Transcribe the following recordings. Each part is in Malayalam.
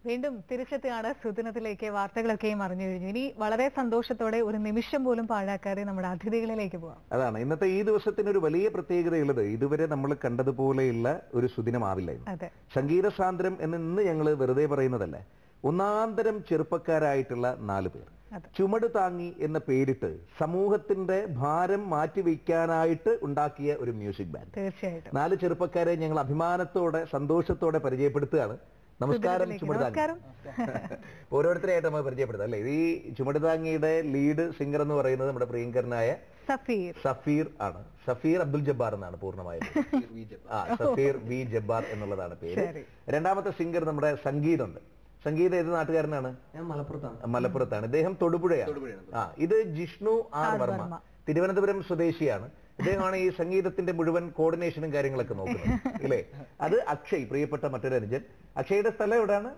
വീണ്ടും തിരിച്ചെത്തുകയാണ് സുദിനത്തിലേക്ക് വാർത്തകളൊക്കെയും അറിഞ്ഞു കഴിഞ്ഞു ഇനി വളരെ സന്തോഷത്തോടെ ഒരു നിമിഷം പോലും പാഴാക്കാതെ നമ്മുടെ അതിഥികളിലേക്ക് പോവാം അതാണ് ഇന്നത്തെ ഈ ദിവസത്തിന് ഒരു വലിയ പ്രത്യേകതയുള്ളത് ഇതുവരെ നമ്മൾ കണ്ടതുപോലെയുള്ള ഒരു സുദിനമാവില്ല ഇന്ന് അതെ സംഗീത സാന്ദ്രം എന്ന് ഇന്ന് ഞങ്ങൾ വെറുതെ പറയുന്നതല്ല ഒന്നാന്തരം ചെറുപ്പക്കാരായിട്ടുള്ള നാല് പേർ അതെ. ചുമട് താങ്ങി എന്ന പേരിട്ട് സമൂഹത്തിന്റെ ഭാരം മാറ്റിവെക്കാനായിട്ട് ഉണ്ടാക്കിയ ഒരു മ്യൂസിക് ബാൻഡ് തീർച്ചയായിട്ടും നാല് ചെറുപ്പക്കാരെ ഞങ്ങൾ അഭിമാനത്തോടെ സന്തോഷത്തോടെ പരിചയപ്പെടുത്തുകയാണ് നമസ്കാരം സുദിനത്തിലേക്ക്. ചുമട് താങ്ങി നമസ്കാരം ഓരോരുത്തരെയായിട്ട് നമ്മൾ പരിചയപ്പെടുത്താം അല്ലേ ഈ ചുമട് താങ്ങിയുടെ ലീഡ് സിംഗർ എന്ന് പറയുന്നത് നമ്മുടെ പ്രിയങ്കരനായ സഫീർ സഫീർ ആണ് സഫീർ അബ്ദുൽ ജബ്ബാർ എന്നാണ് പൂർണ്ണമായും ആ സഫീർ വി ജബ്ബാർ എന്നുള്ളതാണ് പേര് ശരി. രണ്ടാമത്തെ സിംഗർ നമ്മുടെ സംഗീതുണ്ട് സംഗീത ഏത് നാട്ടുകാരനാണ് ഞാൻ മലപ്പുറത്താണ് മലപ്പുറത്താണ് ഇദ്ദേഹം തൊടുപുഴയാണ് ആ ഇത് ജിഷ്ണു ആർ വർമ്മ വർമ്മ. തിരുവനന്തപുരം സ്വദേശിയാണ് ഇദ്ദേഹമാണ് ഈ സംഗീതത്തിന്റെ മുഴുവൻ കോർഡിനേഷനും കാര്യങ്ങളൊക്കെ നോക്കുന്നത് ഇല്ലേ അത് അക്ഷയ് പ്രിയപ്പെട്ട മറ്റൊരു അനുജൻ അക്ഷയുടെ സ്ഥലം എവിടെയാണ്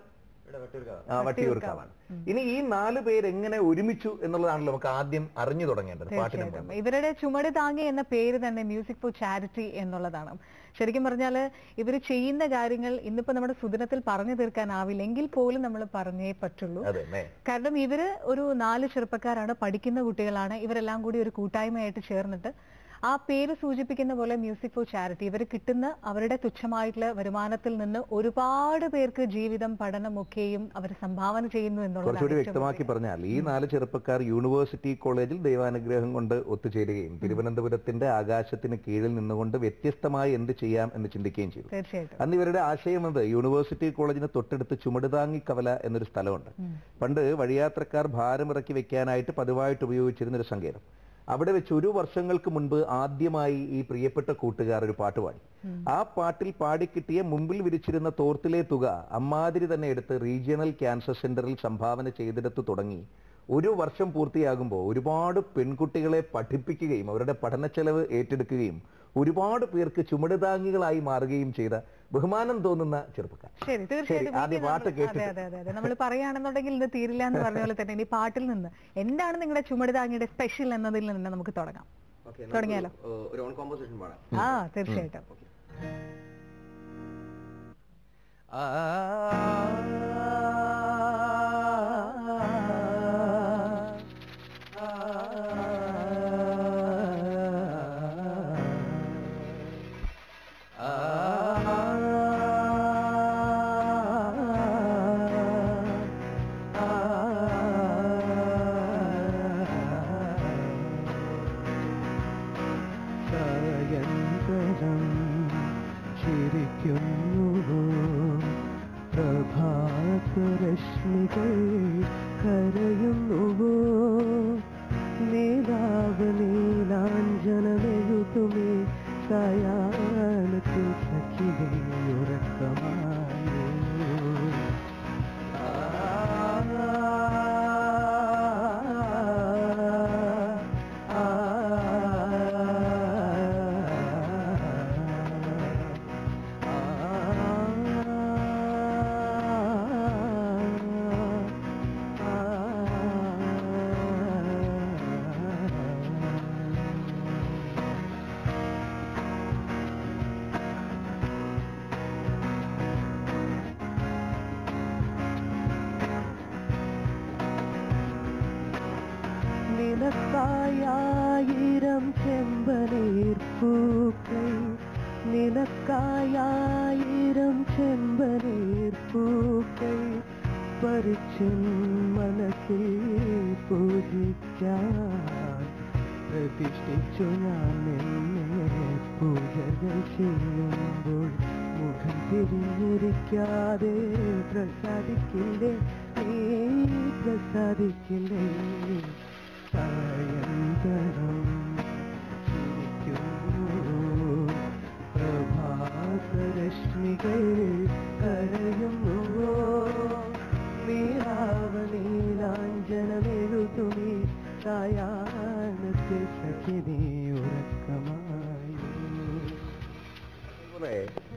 ആ വട്ടിയൂർക്കാവാണ് ഇനി ഈ നാല് പേര് എങ്ങനെ ഒരുമിച്ചു എന്നുള്ളതാണല്ലോ നമുക്ക് ആദ്യം അറിഞ്ഞു തുടങ്ങേണ്ടത് പാട്ടിന് തീർച്ചയായിട്ടും മുമ്പ്. ഇവരുടെ ചുമട് താങ്ങി എന്ന പേര് തന്നെ മ്യൂസിക് ഫോർ ചാരിറ്റി എന്നുള്ളതാണ് ശരിക്കും പറഞ്ഞാല് ഇവർ ചെയ്യുന്ന കാര്യങ്ങൾ ഇന്നിപ്പോ നമ്മുടെ സുദിനത്തിൽ പറഞ്ഞു തീർക്കാനാവില്ല എങ്കിൽ പോലും നമ്മൾ പറഞ്ഞേ പറ്റുള്ളൂ അതെ അല്ലേ കാരണം ഇവര് ഒരു നാല് ചെറുപ്പക്കാരാണ് പഠിക്കുന്ന കുട്ടികളാണ് ഇവരെല്ലാം കൂടി ഒരു കൂട്ടായ്മയായിട്ട് ചേർന്നിട്ട് ആ പേര് സൂചിപ്പിക്കുന്ന പോലെ മ്യൂസിക് ഫോർ ചാരിറ്റി ഇവർ കിട്ടുന്ന അവരുടെ തുച്ഛമായിട്ടുള്ള വരുമാനത്തിൽ നിന്ന് ഒരുപാട് പേർക്ക് ജീവിതം പഠനം ഒക്കെയും അവർ സംഭാവന ചെയ്യുന്നു കുറച്ചുകൂടി എന്നുള്ളതാണ് ഏറ്റവും വ്യക്തമാക്കി പറഞ്ഞാൽ ഈ നാല് ചെറുപ്പക്കാർ യൂണിവേഴ്സിറ്റി കോളേജിൽ ദൈവാനുഗ്രഹം കൊണ്ട് ഒത്തുചേരുകയും തിരുവനന്തപുരത്തിന്റെ ആകാശത്തിന് കീഴിൽ നിന്നുകൊണ്ട് വ്യത്യസ്തമായി എന്ത് ചെയ്യാം എന്ന് ചിന്തിക്കുകയും ചെയ്തു തീർച്ചയായിട്ടും അന്ന് ഇവരുടെ ആശയം എന്നത് യൂണിവേഴ്സിറ്റി കോളേജിന് തൊട്ടടുത്ത് ചുമടുതാങ്ങി കവല എന്നൊരു സ്ഥലമുണ്ട് പണ്ട് വഴിയാത്രക്കാർ ഭാരമിറക്കി വെക്കാനായിട്ട് പതിവായിട്ട് ഉപയോഗിച്ചിരുന്ന ഒരു സങ്കേതം അവിടെ വെച്ച് ഒരു വർഷങ്ങൾക്ക് മുൻപ് ആദ്യമായി ഈ പ്രിയപ്പെട്ട കൂട്ടുകാർ ഒരു പാട്ട് പാടി ആ പാട്ടിൽ പാടിക്കിട്ടിയ മുമ്പിൽ വിരിച്ചിരുന്ന തോർത്തിലെ തുക അമ്മാതിരി തന്നെ എടുത്ത് റീജിയണൽ ക്യാൻസർ സെന്ററിൽ സംഭാവന ചെയ്തെടുത്ത് തുടങ്ങി ഒരു വർഷം പൂർത്തിയാകുമ്പോൾ ഒരുപാട് പെൺകുട്ടികളെ പഠിപ്പിക്കുകയും അവരുടെ പഠന ചെലവ് ഏറ്റെടുക്കുകയും ഒരുപാട് പേർക്ക് ചുമടുതാങ്ങികളായി മാറുകയും ചെയ്ത ബഹുമാനം തോന്നുന്ന ചെറുപ്പക്കാർ ശരി തീർച്ചയായിട്ടും ആദ്യം ഇനി പാട്ട് നമ്മൾ- കേട്ടിട്ട്. അതെ അതെ അതെ അതെ നമ്മൾ പറയുകയാണെന്നുണ്ടെങ്കിൽ ഇത് തീരില്ല എന്ന് പറഞ്ഞ പോലെ തന്നെ ഇനി പാട്ടിൽ നിന്ന് എന്താണ് നിങ്ങളുടെ ചുമട് താങ്ങിയുടെ സ്പെഷ്യൽ എന്നതിൽ നിന്ന് നമുക്ക് തുടങ്ങാം ഓക്കെ തുടങ്ങിയാലോ? ഒരു ഓൺ കോമ്പോസിഷൻ പാടാം ആ തീർച്ചയായിട്ടും സായന്തരം ചിരിക്കുന്നു പ്രഭാതരശ്മികൾ കരയുന്നുവോ നീലാവ് നീലാഞ്ജനമെഴുതുമേ സായാഹ്നത്തിൽ സഖിതേ ഉറക്കമായോ നിനക്കായായിരം ചെമ്പനീർ പൂക്കൾ നിനക്കായായിരം ചെമ്പനീർ പൂക്കൾ പറിച്ചും മനസ്സിൽ പൂജിക്കാൻ പ്രതിഷ്ഠിച്ചു ഞാൻ നിന്നെ പൂജകൾ ചെയ്യുമ്പോൾ മുഖം തിരിഞ്ഞിരിക്കാതെ പ്രസാദിക്കില്ലേ നീ പ്രസാദിക്കില്ലേ സായന്തരം ചിരിക്കുന്നു പ്രഭാതരശ്മികൾ കരയുന്നുവോ നീലാവനീലാഞ്ജനമെഴുതുമീ സായാഹ്നത്തിൽ സഖിനി ഉറക്കമായി അതുപോലെ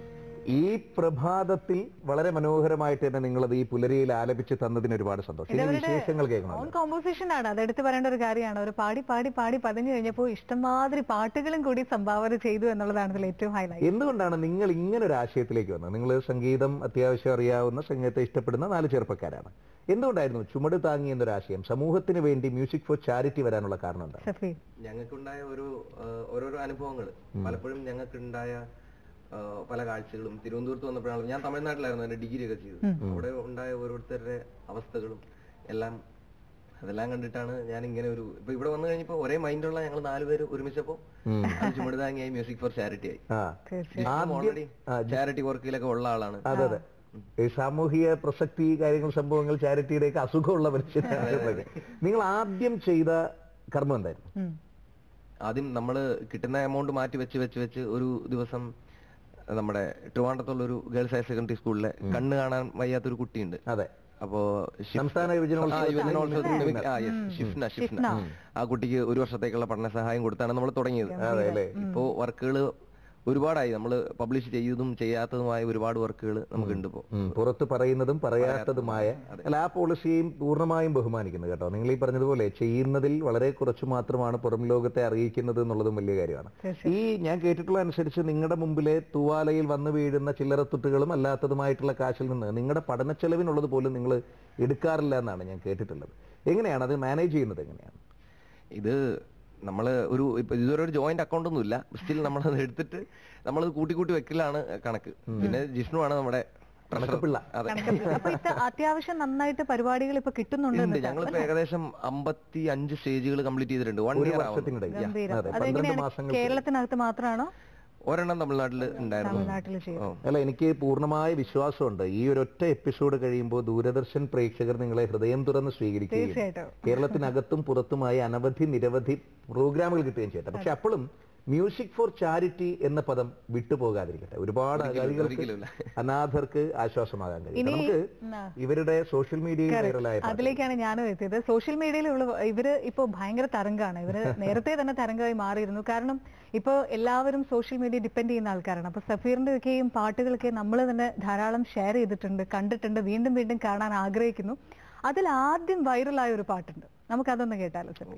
ഈ പ്രഭാതത്തിൽ വളരെ മനോഹരമായിട്ട് തന്നെ നിങ്ങളത് ഈ പുലരിയിൽ ആലപിച്ച് തന്നതിന് ഒരുപാട് സന്തോഷം ഇനി ഇതവരുടെ വിശേഷങ്ങൾ ഓൺ കേൾക്കണം കോമ്പോസിഷൻ ആണ് അത് എടുത്തു പറയേണ്ട ഒരു കാര്യമാണ് അവർ പാടി പാടി പാടി പതിഞ്ഞു കഴിഞ്ഞപ്പോൾ ഇഷ്ടംമാതിരി പാട്ടുകളും കൂടി സംഭാവന ചെയ്തു എന്നുള്ളതാണ് ഇതിൽ ഏറ്റവും ഹൈലൈറ്റ് എന്തുകൊണ്ടാണ് നിങ്ങൾ ഇങ്ങനെ ഒരു ആശയത്തിലേക്ക് വന്നത് നിങ്ങൾ സംഗീതം അത്യാവശ്യം അറിയാവുന്ന സംഗീതത്തെ ഇഷ്ടപ്പെടുന്ന നാല് ചെറുപ്പക്കാരാണ് എന്തുകൊണ്ടായിരുന്നു ചുമട് താങ്ങി എന്നൊരു ആശയം സമൂഹത്തിന് വേണ്ടി മ്യൂസിക് ഫോർ ചാരിറ്റി വരാനുള്ള കാരണം എന്താണ് സഫീർ ഞങ്ങൾക്കുണ്ടായ ഒരു ആ, ഓരോരോ അനുഭവങ്ങൾ പലപ്പോഴും ഞങ്ങൾക്കുണ്ടായ ആ, പല കാഴ്ചകളും തിരുവനന്തപുരത്ത് വന്നപ്പോഴാണ് ഞാൻ തമിഴ്നാട്ടിലായിരുന്നു എന്റെ ഡിഗ്രി ഒക്കെ ചെയ്തത് അവിടെ ഉണ്ടായ ഓരോരുത്തരുടെ അവസ്ഥകളും എല്ലാം അതെല്ലാം കണ്ടിട്ടാണ് ഞാൻ ഇങ്ങനെ ഒരു ഇപ്പൊ ഇവിടെ വന്നു കഴിഞ്ഞപ്പോ ഒരേ മൈൻഡുള്ള ഞങ്ങൾ നാലുപേര് ഒരുമിച്ചപ്പോ അത് ചുമടുതാങ്ങിയായി മ്യൂസിക് ഫോർ ചാരിറ്റി ആയി ആ തീർച്ചയായും ഓൾറെഡി ചാരിറ്റി വർക്കിലൊക്കെ ഉള്ള ആളാണ് അതെ അതെ ഈ സാമൂഹിക പ്രസക്തി കാര്യങ്ങൾ സംഭവങ്ങൾ ചാരിറ്റിയുടെയൊക്കെ അസുഖമുള്ള മനുഷ്യരാണ് നിങ്ങൾ ആദ്യം ചെയ്ത കർമ്മം എന്തായിരുന്നു ഉം. ആദ്യം നമ്മൾ കിട്ടുന്ന എമൗണ്ട് മാറ്റി വെച്ച് വെച്ച് വെച്ച് ഒരു ദിവസം നമ്മുടെ ട്രിവാൻഡ്രത്തുള്ള ഒരു ഗേൾസ് ഹയർ സെക്കൻഡറി സ്കൂളിലെ കണ്ണ് കാണാൻ വയ്യാത്തൊരു കുട്ടിയുണ്ട് അതെ അപ്പോ ഷിഫ്- സംസ്ഥാന യുവജനോത്സവ ആ, യുവജനോത്സവത്തിന് ആ, yes, ഷിഫ്ന ഷിഫ്ന ആ കുട്ടിക്ക് ഒരു വർഷത്തേക്കുള്ള പഠന സഹായം കൊടുത്താണ് നമ്മൾ തുടങ്ങിയത് അതെ അല്ലേ ഇപ്പോ വർക്കുകൾ ഒരുപാടായി നമ്മൾ പബ്ലിഷ് ചെയ്തതും ചെയ്യാത്തതുമായ ഒരുപാട് വർക്കുകൾ നമുക്കുണ്ട് ഇപ്പോ ഉം, പുറത്ത് പറയുന്നതും പറയാത്തതുമായ അല്ല ആ പോളിസിയെയും പൂർണ്ണമായും ബഹുമാനിക്കുന്നു കേട്ടോ നിങ്ങൾ ഈ പറഞ്ഞതുപോലെ ചെയ്യുന്നതിൽ വളരെ കുറച്ച് മാത്രമാണ് പുറം ലോകത്തെ അറിയിക്കുന്നത് എന്നുള്ളതും വലിയ കാര്യമാണ് ഈ ഞാൻ കേട്ടിട്ടുള്ള അനുസരിച്ച് നിങ്ങളുടെ മുമ്പിലെ തൂവാലയിൽ വന്നു വീഴുന്ന ചില്ലറത്തുട്ടുകളും അല്ലാത്തതുമായിട്ടുള്ള കാശിൽ നിന്ന് നിങ്ങളുടെ പഠനച്ചെലവിനുള്ളത് പോലും നിങ്ങൾ എടുക്കാറില്ല എന്നാണ് ഞാൻ കേട്ടിട്ടുള്ളത് എങ്ങനെയാണ് അത് മാനേജ് ചെയ്യുന്നത് എങ്ങനെയാണ് ഇത് നമ്മള് ഒരു ഇപ്പൊ ഇതുവരെ ഒരു ജോയിന്റ് അക്കൗണ്ട് ഒന്നും ഇല്ല സ്റ്റിൽ നമ്മളത് എടുത്തിട്ട് നമ്മളത് കൂട്ടി കൂട്ടി വെക്കലാണ് കണക്ക് പിന്നെ ജിഷ്ണു ആണ് നമ്മുടെ treasurer. പിള്ള. അതെ അപ്പൊ ഇത് അത്യാവശ്യം നന്നായിട്ട് പരിപാടികൾ ഇപ്പൊ കിട്ടുന്നുണ്ട് ഉണ്ട് എന്നിട്ട്. ഞങ്ങളിപ്പോ ഏകദേശം അമ്പത്തി അഞ്ച് സ്റ്റേജുകൾ കംപ്ലീറ്റ് ചെയ്തിട്ടുണ്ട് വൺ ഒരു ഇയർ വർഷത്തിനിടയിൽ ഗംഭീരം അതെ പന്ത്രണ്ട് അതെങ്ങനെയാണ് മാസങ്ങൾ കേരളത്തിനകത്ത് മാത്രമാണോ ഒരെണ്ണം തമിഴ്നാട്ടിൽ ഉണ്ടായിരുന്നു തമിഴ്നാട്ടിൽ ചെയ്യും ഓ. അല്ല എനിക്ക് പൂർണ്ണമായ വിശ്വാസമുണ്ട് ഈ ഒരൊറ്റ എപ്പിസോഡ് കഴിയുമ്പോൾ ദൂരദർശൻ പ്രേക്ഷകർ നിങ്ങളെ ഹൃദയം തുറന്ന് സ്വീകരിക്കുകയും തീർച്ചയായിട്ടും കേരളത്തിനകത്തും പുറത്തുമായി അനവധി നിരവധി പ്രോഗ്രാമുകൾ കിട്ടുകയും ചെയ്യട്ടെ പക്ഷെ അപ്പോഴും മ്യൂസിക് ഫോർ ചാരിറ്റി എന്ന പദം വിട്ടുപോകാതിരിക്കട്ടെ ഒരുപാട് അഗതികൾക്ക് ഒരിക്കലുമില്ല. അനാഥർക്ക് ആശ്വാസമാകാൻ കഴിയും ഇനി നമുക്ക് ആ. ഇവരുടെ സോഷ്യൽ മീഡിയയിൽ വൈറലായ പാട്ട്. അതിലേക്കാണ് ഞാനും എത്തിയത് സോഷ്യൽ മീഡിയയിൽ ഉള്ള ഇവര് ഇപ്പൊ ഭയങ്കര തരംഗാണ് ഇവര് നേരത്തെ തന്നെ തരംഗമായി മാറിയിരുന്നു കാരണം ഇപ്പൊ എല്ലാവരും സോഷ്യൽ മീഡിയ ഡിപ്പെൻഡ് ചെയ്യുന്ന ആൾക്കാരാണ് അപ്പൊ സഫീറിന്റെ ഒക്കെയും പാട്ടുകളൊക്കെ നമ്മൾ തന്നെ ധാരാളം ഷെയർ ചെയ്തിട്ടുണ്ട് കണ്ടിട്ടുണ്ട് വീണ്ടും വീണ്ടും കാണാൻ ആഗ്രഹിക്കുന്നു അതിൽ ആദ്യം വൈറലായ ഒരു പാട്ടുണ്ട് നമുക്കതൊന്ന് കേട്ടാലോ സഫീർ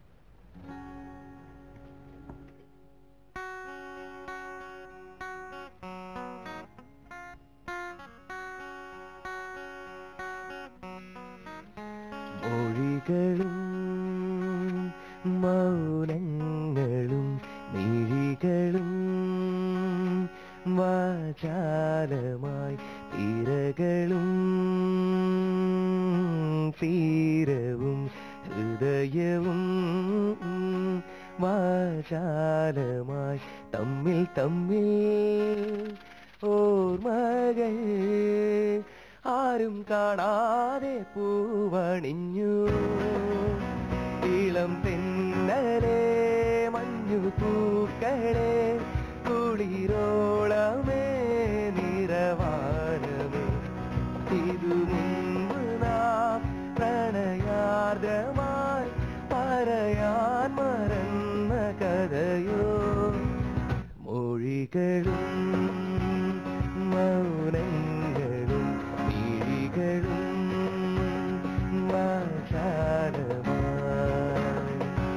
മൊഴികളും മൗനങ്ങളും മിഴികളും വാചാലമായി തിരകളും തീരവും ഹൃദയവും വാചാലമായി തമ്മിൽ തമ്മിൽ ഓർമ്മകൾ ആരും കാണാതെ പൂവണിഞ്ഞു ഇളം തെന്നലെ മഞ്ഞു പൂക്കളെ കുളിരോളമേ നിറവാനമേ ഇതു മുൻപ് നാം പ്രണയാർദ്രമായി പറയാൻ മറന്ന കഥയോ മൊഴികളും മൗനങ്ങളും മിഴികളും വാചാലമായി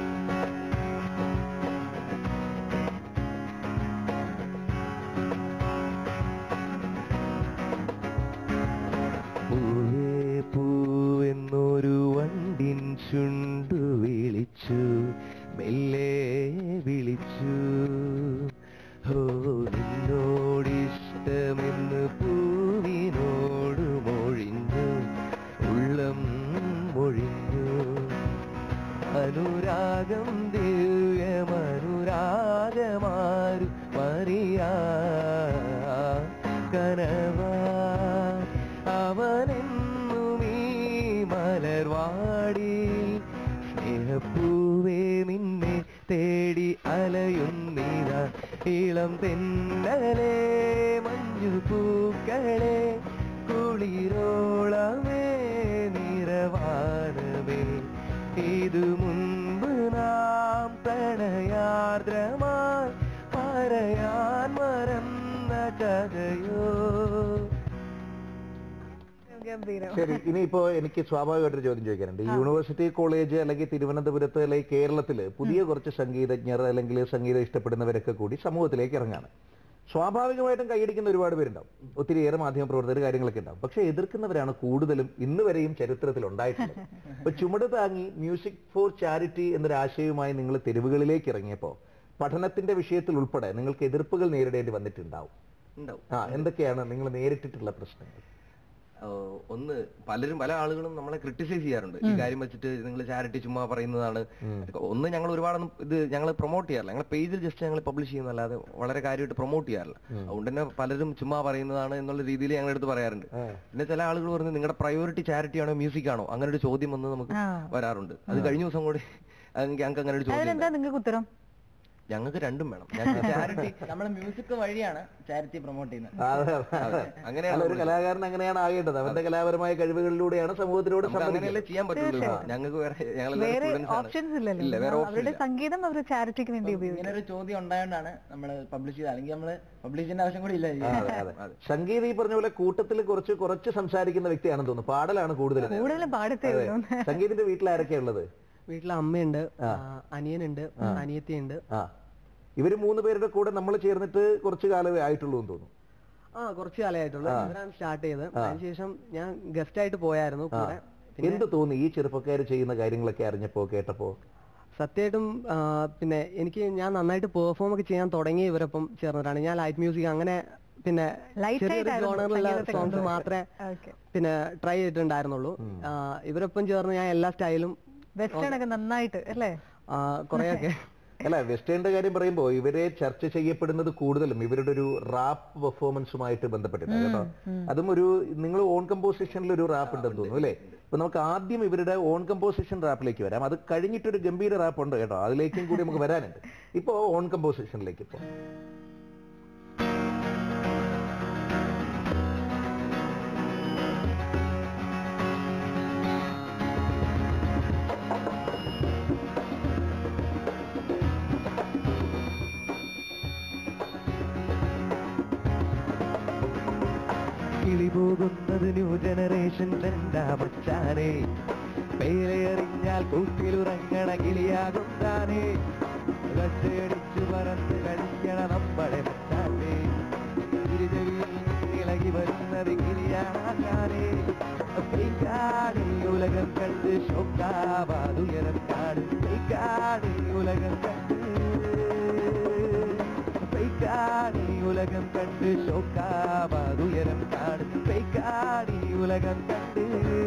പൂവേ പൂവെന്നൊരു വണ്ടിൻ ചുണ്ടു വിളിച്ചു മെല്ലെ വിളിച്ചു ഹോ നിന്നോടിഷ്ടമെന്ന് പൂവിനോട് മൊഴിഞ്ഞു ഉള്ളം മൊഴിഞ്ഞു അനുരാഗം ദിവ്യമനുരാഗമാരു മറിയാ കനവാ അവനെന്നും ഈ മലർവാടി സ്നേഹപ്പൂവേ നിന്നെ തേടി അലയുന്നിത ഇളം തെന്നലെ മഞ്ഞു പൂക്കളെ കുളിരോളമേ നിറവാനമേ ഇത് മുൻപ് നാം പ്രണയാർദ്രമായി പറയാൻ മറന്ന കഥയോ ഗംഭീരം ശരി ഇനിയിപ്പോ എനിക്ക് സ്വാഭാവികമായിട്ടൊരു ചോദ്യം ചോദിക്കാനുണ്ട് ഈ യൂണിവേഴ്സിറ്റി കോളേജ് അല്ലെങ്കിൽ തിരുവനന്തപുരത്ത് അല്ലെങ്കിൽ കേരളത്തില് പുതിയ കുറച്ച് സംഗീതജ്ഞർ അല്ലെങ്കിൽ സംഗീതം ഇഷ്ടപ്പെടുന്നവരൊക്കെ കൂടി സമൂഹത്തിലേക്ക് ഇറങ്ങാണ് സ്വാഭാവികമായിട്ടും കൈയടിക്കുന്ന ഒരുപാട് പേരുണ്ടാവും ഒത്തിരിയേറെ മാധ്യമ പ്രവർത്തകർ കാര്യങ്ങളൊക്കെ ഉണ്ടാവും പക്ഷെ എതിർക്കുന്നവരാണ് കൂടുതലും ഇന്ന് വരെയും ചരിത്രത്തിൽ ഉണ്ടായിട്ടുള്ളത് ഇപ്പൊ ചുമട് താങ്ങി മ്യൂസിക് ഫോർ ചാരിറ്റി എന്നൊരു ആശയവുമായി നിങ്ങൾ തെരുവുകളിലേക്ക് ഇറങ്ങിയപ്പോ പഠനത്തിന്റെ വിഷയത്തിൽ ഉൾപ്പെടെ നിങ്ങൾക്ക് എതിർപ്പുകൾ നേരിടേണ്ടി വന്നിട്ടുണ്ടാവും ഉണ്ടാവും ആ എന്തൊക്കെയാണ് നിങ്ങൾ നേരിട്ടിട്ടുള്ള പ്രശ്നങ്ങൾ ആ, ഒന്ന് പലരും പല ആളുകളും നമ്മളെ ക്രിട്ടിസൈസ് ചെയ്യാറുണ്ട് ഈ കാര്യം വെച്ചിട്ട് നിങ്ങൾ ചാരിറ്റി ചുമ്മാ പറയുന്നതാണ് ഒന്ന് ഞങ്ങൾ ഒരുപാടൊന്നും ഇത് ഞങ്ങൾ പ്രൊമോട്ട് ചെയ്യാറില്ല ഞങ്ങളുടെ പേജിൽ ജസ്റ്റ് ഞങ്ങൾ പബ്ലിഷ് ചെയ്യുന്നല്ലാതെ വളരെ കാര്യമായിട്ട് പ്രൊമോട്ട് ചെയ്യാറില്ല അതുകൊണ്ട് തന്നെ പലരും ചുമ്മാ പറയുന്നതാണ് എന്നുള്ള രീതിയിൽ ഞങ്ങളുടെ അടുത്ത് പറയാറുണ്ട് പിന്നെ ചില ആളുകൾ പറഞ്ഞു നിങ്ങളുടെ പ്രയോറിറ്റി ചാരിറ്റി ആണോ മ്യൂസിക് ആണോ അങ്ങനെ ഒരു ചോദ്യം വന്ന് നമുക്ക് ആ. വരാറുണ്ട് അത് കഴിഞ്ഞ ദിവസം കൂടി അത് ഞങ്ങൾക്ക് അങ്ങനെ ഒരു ചോദ്യം അതിനെന്താ നിങ്ങൾക്ക് ഉത്തരം ഞങ്ങൾക്ക് രണ്ടും വേണം ഞങ്ങൾക്ക് ചാരിറ്റി നമ്മൾ മ്യൂസിക് വഴിയാണ് ചാരിറ്റി പ്രൊമോട്ട് ചെയ്യുന്നത് അതെ, അതെ. അങ്ങനെയാണ് അല്ല, ഒരു കലാകാരൻ അങ്ങനെയാണ് ആകേണ്ടത് അവന്റെ കലാപരമായ കഴിവുകളിലൂടെയാണ് സമൂഹത്തിലൂടെ നമുക്ക് അങ്ങനെയല്ലേ സംബന്ധിക്കുന്നത് ചെയ്യാൻ പറ്റുള്ളൂ ഞങ്ങൾക്ക് വേറെ ഞങ്ങൾ വേറെ സ്റ്റുഡൻസ് ആണ് ഓപ്ഷൻസ് ഇല്ല ഇല്ലല്ലോ വേറെ ഓപ്ഷൻ അവരുടെ സംഗീതം അവർ ചാരിറ്റിക്ക് വേണ്ടി ഇങ്ങനെ ഉപയോഗിക്കും ഒരു ചോദ്യം ഉണ്ടായോണ്ടാണ് നമ്മൾ പബ്ലിഷ് ചെയ്തത് അല്ലെങ്കിൽ നമ്മൾ പബ്ലിഷ് ചെയ്യേണ്ട ആവശ്യം കൂടി ഇല്ല അതെ, അതെ. സംഗീത് ഈ പറഞ്ഞ പോലെ കൂട്ടത്തിൽ കുറച്ച് കുറച്ച് സംസാരിക്കുന്ന വ്യക്തിയാണെന്ന് തോന്നുന്നു പാടലാണ് കൂടുതൽ കൂടുതലും പാടത്തരുന്നു സംഗീതിന്റെ വീട്ടിൽ ആരൊക്കെയാ ഉള്ളത് വീട്ടിൽ അമ്മയുണ്ട് ആ, അനിയനുണ്ട് അനിയത്തിയുണ്ട് ആ ഇവര് മൂന്ന് പേരുടെ കൂടെ നമ്മൾ ചേർന്നിട്ട് കുറച്ച് കാലമേ ആയിട്ടുള്ളൂ എന്ന് തോന്നുന്നു ആ കുറച്ച് കാലമായിട്ടുള്ളൂ ഇവരാണ് സ്റ്റാർട്ട് ചെയ്തത് അതിനുശേഷം ഞാൻ ഗസ്റ്റ് ആയിട്ട് പോയായിരുന്നു കൂടെ എന്ത് തോന്നി ഈ ചെറുപ്പക്കാർ ചെയ്യുന്ന കാര്യങ്ങളൊക്കെ അറിഞ്ഞപ്പോ കേട്ടപ്പോ സത്യമായിട്ടും ആ, പിന്നെ എനിക്ക് ഞാൻ നന്നായിട്ട് പെർഫോം ഒക്കെ ചെയ്യാൻ തുടങ്ങി ഇവരൊപ്പം ചേർന്നിട്ടാണ് ഞാൻ ലൈറ്റ് മ്യൂസിക് അങ്ങനെ പിന്നെ Light ചെറിയൊരു side ആയിരുന്നു ജോണറിലുള്ള സംഗീതത്തെ സോങ്സ് കൊണ്ടുപോയത്. മാത്രമേ ഓക്കെ പിന്നെ ട്രൈ ചെയ്തിട്ടുണ്ടായിരുന്നുള്ളൂ ആ, ഇവരൊപ്പം ചേർന്ന് ഞാൻ എല്ലാ സ്റ്റൈലും വെസ്റ്റേൺ ഒക്കെ നന്നായിട്ട് അല്ലേ കുറെയൊക്കെ അല്ല വെസ്റ്റേണിന്റെ കാര്യം പറയുമ്പോൾ ഇവരെ ചർച്ച ചെയ്യപ്പെടുന്നത് കൂടുതലും ഇവരുടെ ഒരു റാപ്പ് പെർഫോമൻസുമായിട്ട് ബന്ധപ്പെട്ടിട്ടാണ് കേട്ടോ അതും ഒരു നിങ്ങൾ ഓൺ കമ്പോസിഷനിൽ ഒരു റാപ്പ് ഉണ്ടെന്ന് തോന്നുന്നു അല്ലേ അപ്പൊ നമുക്ക് ആദ്യം ഇവരുടെ ഓൺ കമ്പോസിഷൻ റാപ്പിലേക്ക് വരാം അത് കഴിഞ്ഞിട്ടൊരു ഗംഭീര റാപ്പ് ഉണ്ട് കേട്ടോ അതിലേക്കും കൂടി നമുക്ക് വരാനുണ്ട് ഇപ്പോ ഓൺ കമ്പോസിഷനിലേക്ക് ഇപ്പോ കിളി പോകുന്നത് ന്യൂ ജനറേഷൻ രണ്ടാമച്ചാനെ പേരെറിഞ്ഞാൽ കൂട്ടിലുറങ്ങണ കിളിയാകും താനേ ഒറ്റയടിച്ചു പറന്ന് കളിക്കണ നമ്മളെ മച്ചാനെ ഇരുചെവിയിൽ ഇളകി വരുന്നത് കിളിയാണാക്കാനേ കാണി ഉലകം കണ്ട് ഷോക്കാവാതുയരം കാണും കാണി ഉലകം കണ്ട് പെയ്ക്കാണി ഉലകം കണ്ട് ഷോക്കാവാതുയരം കാണും പെയ്ക്കാണി ഉലകം കണ്ട്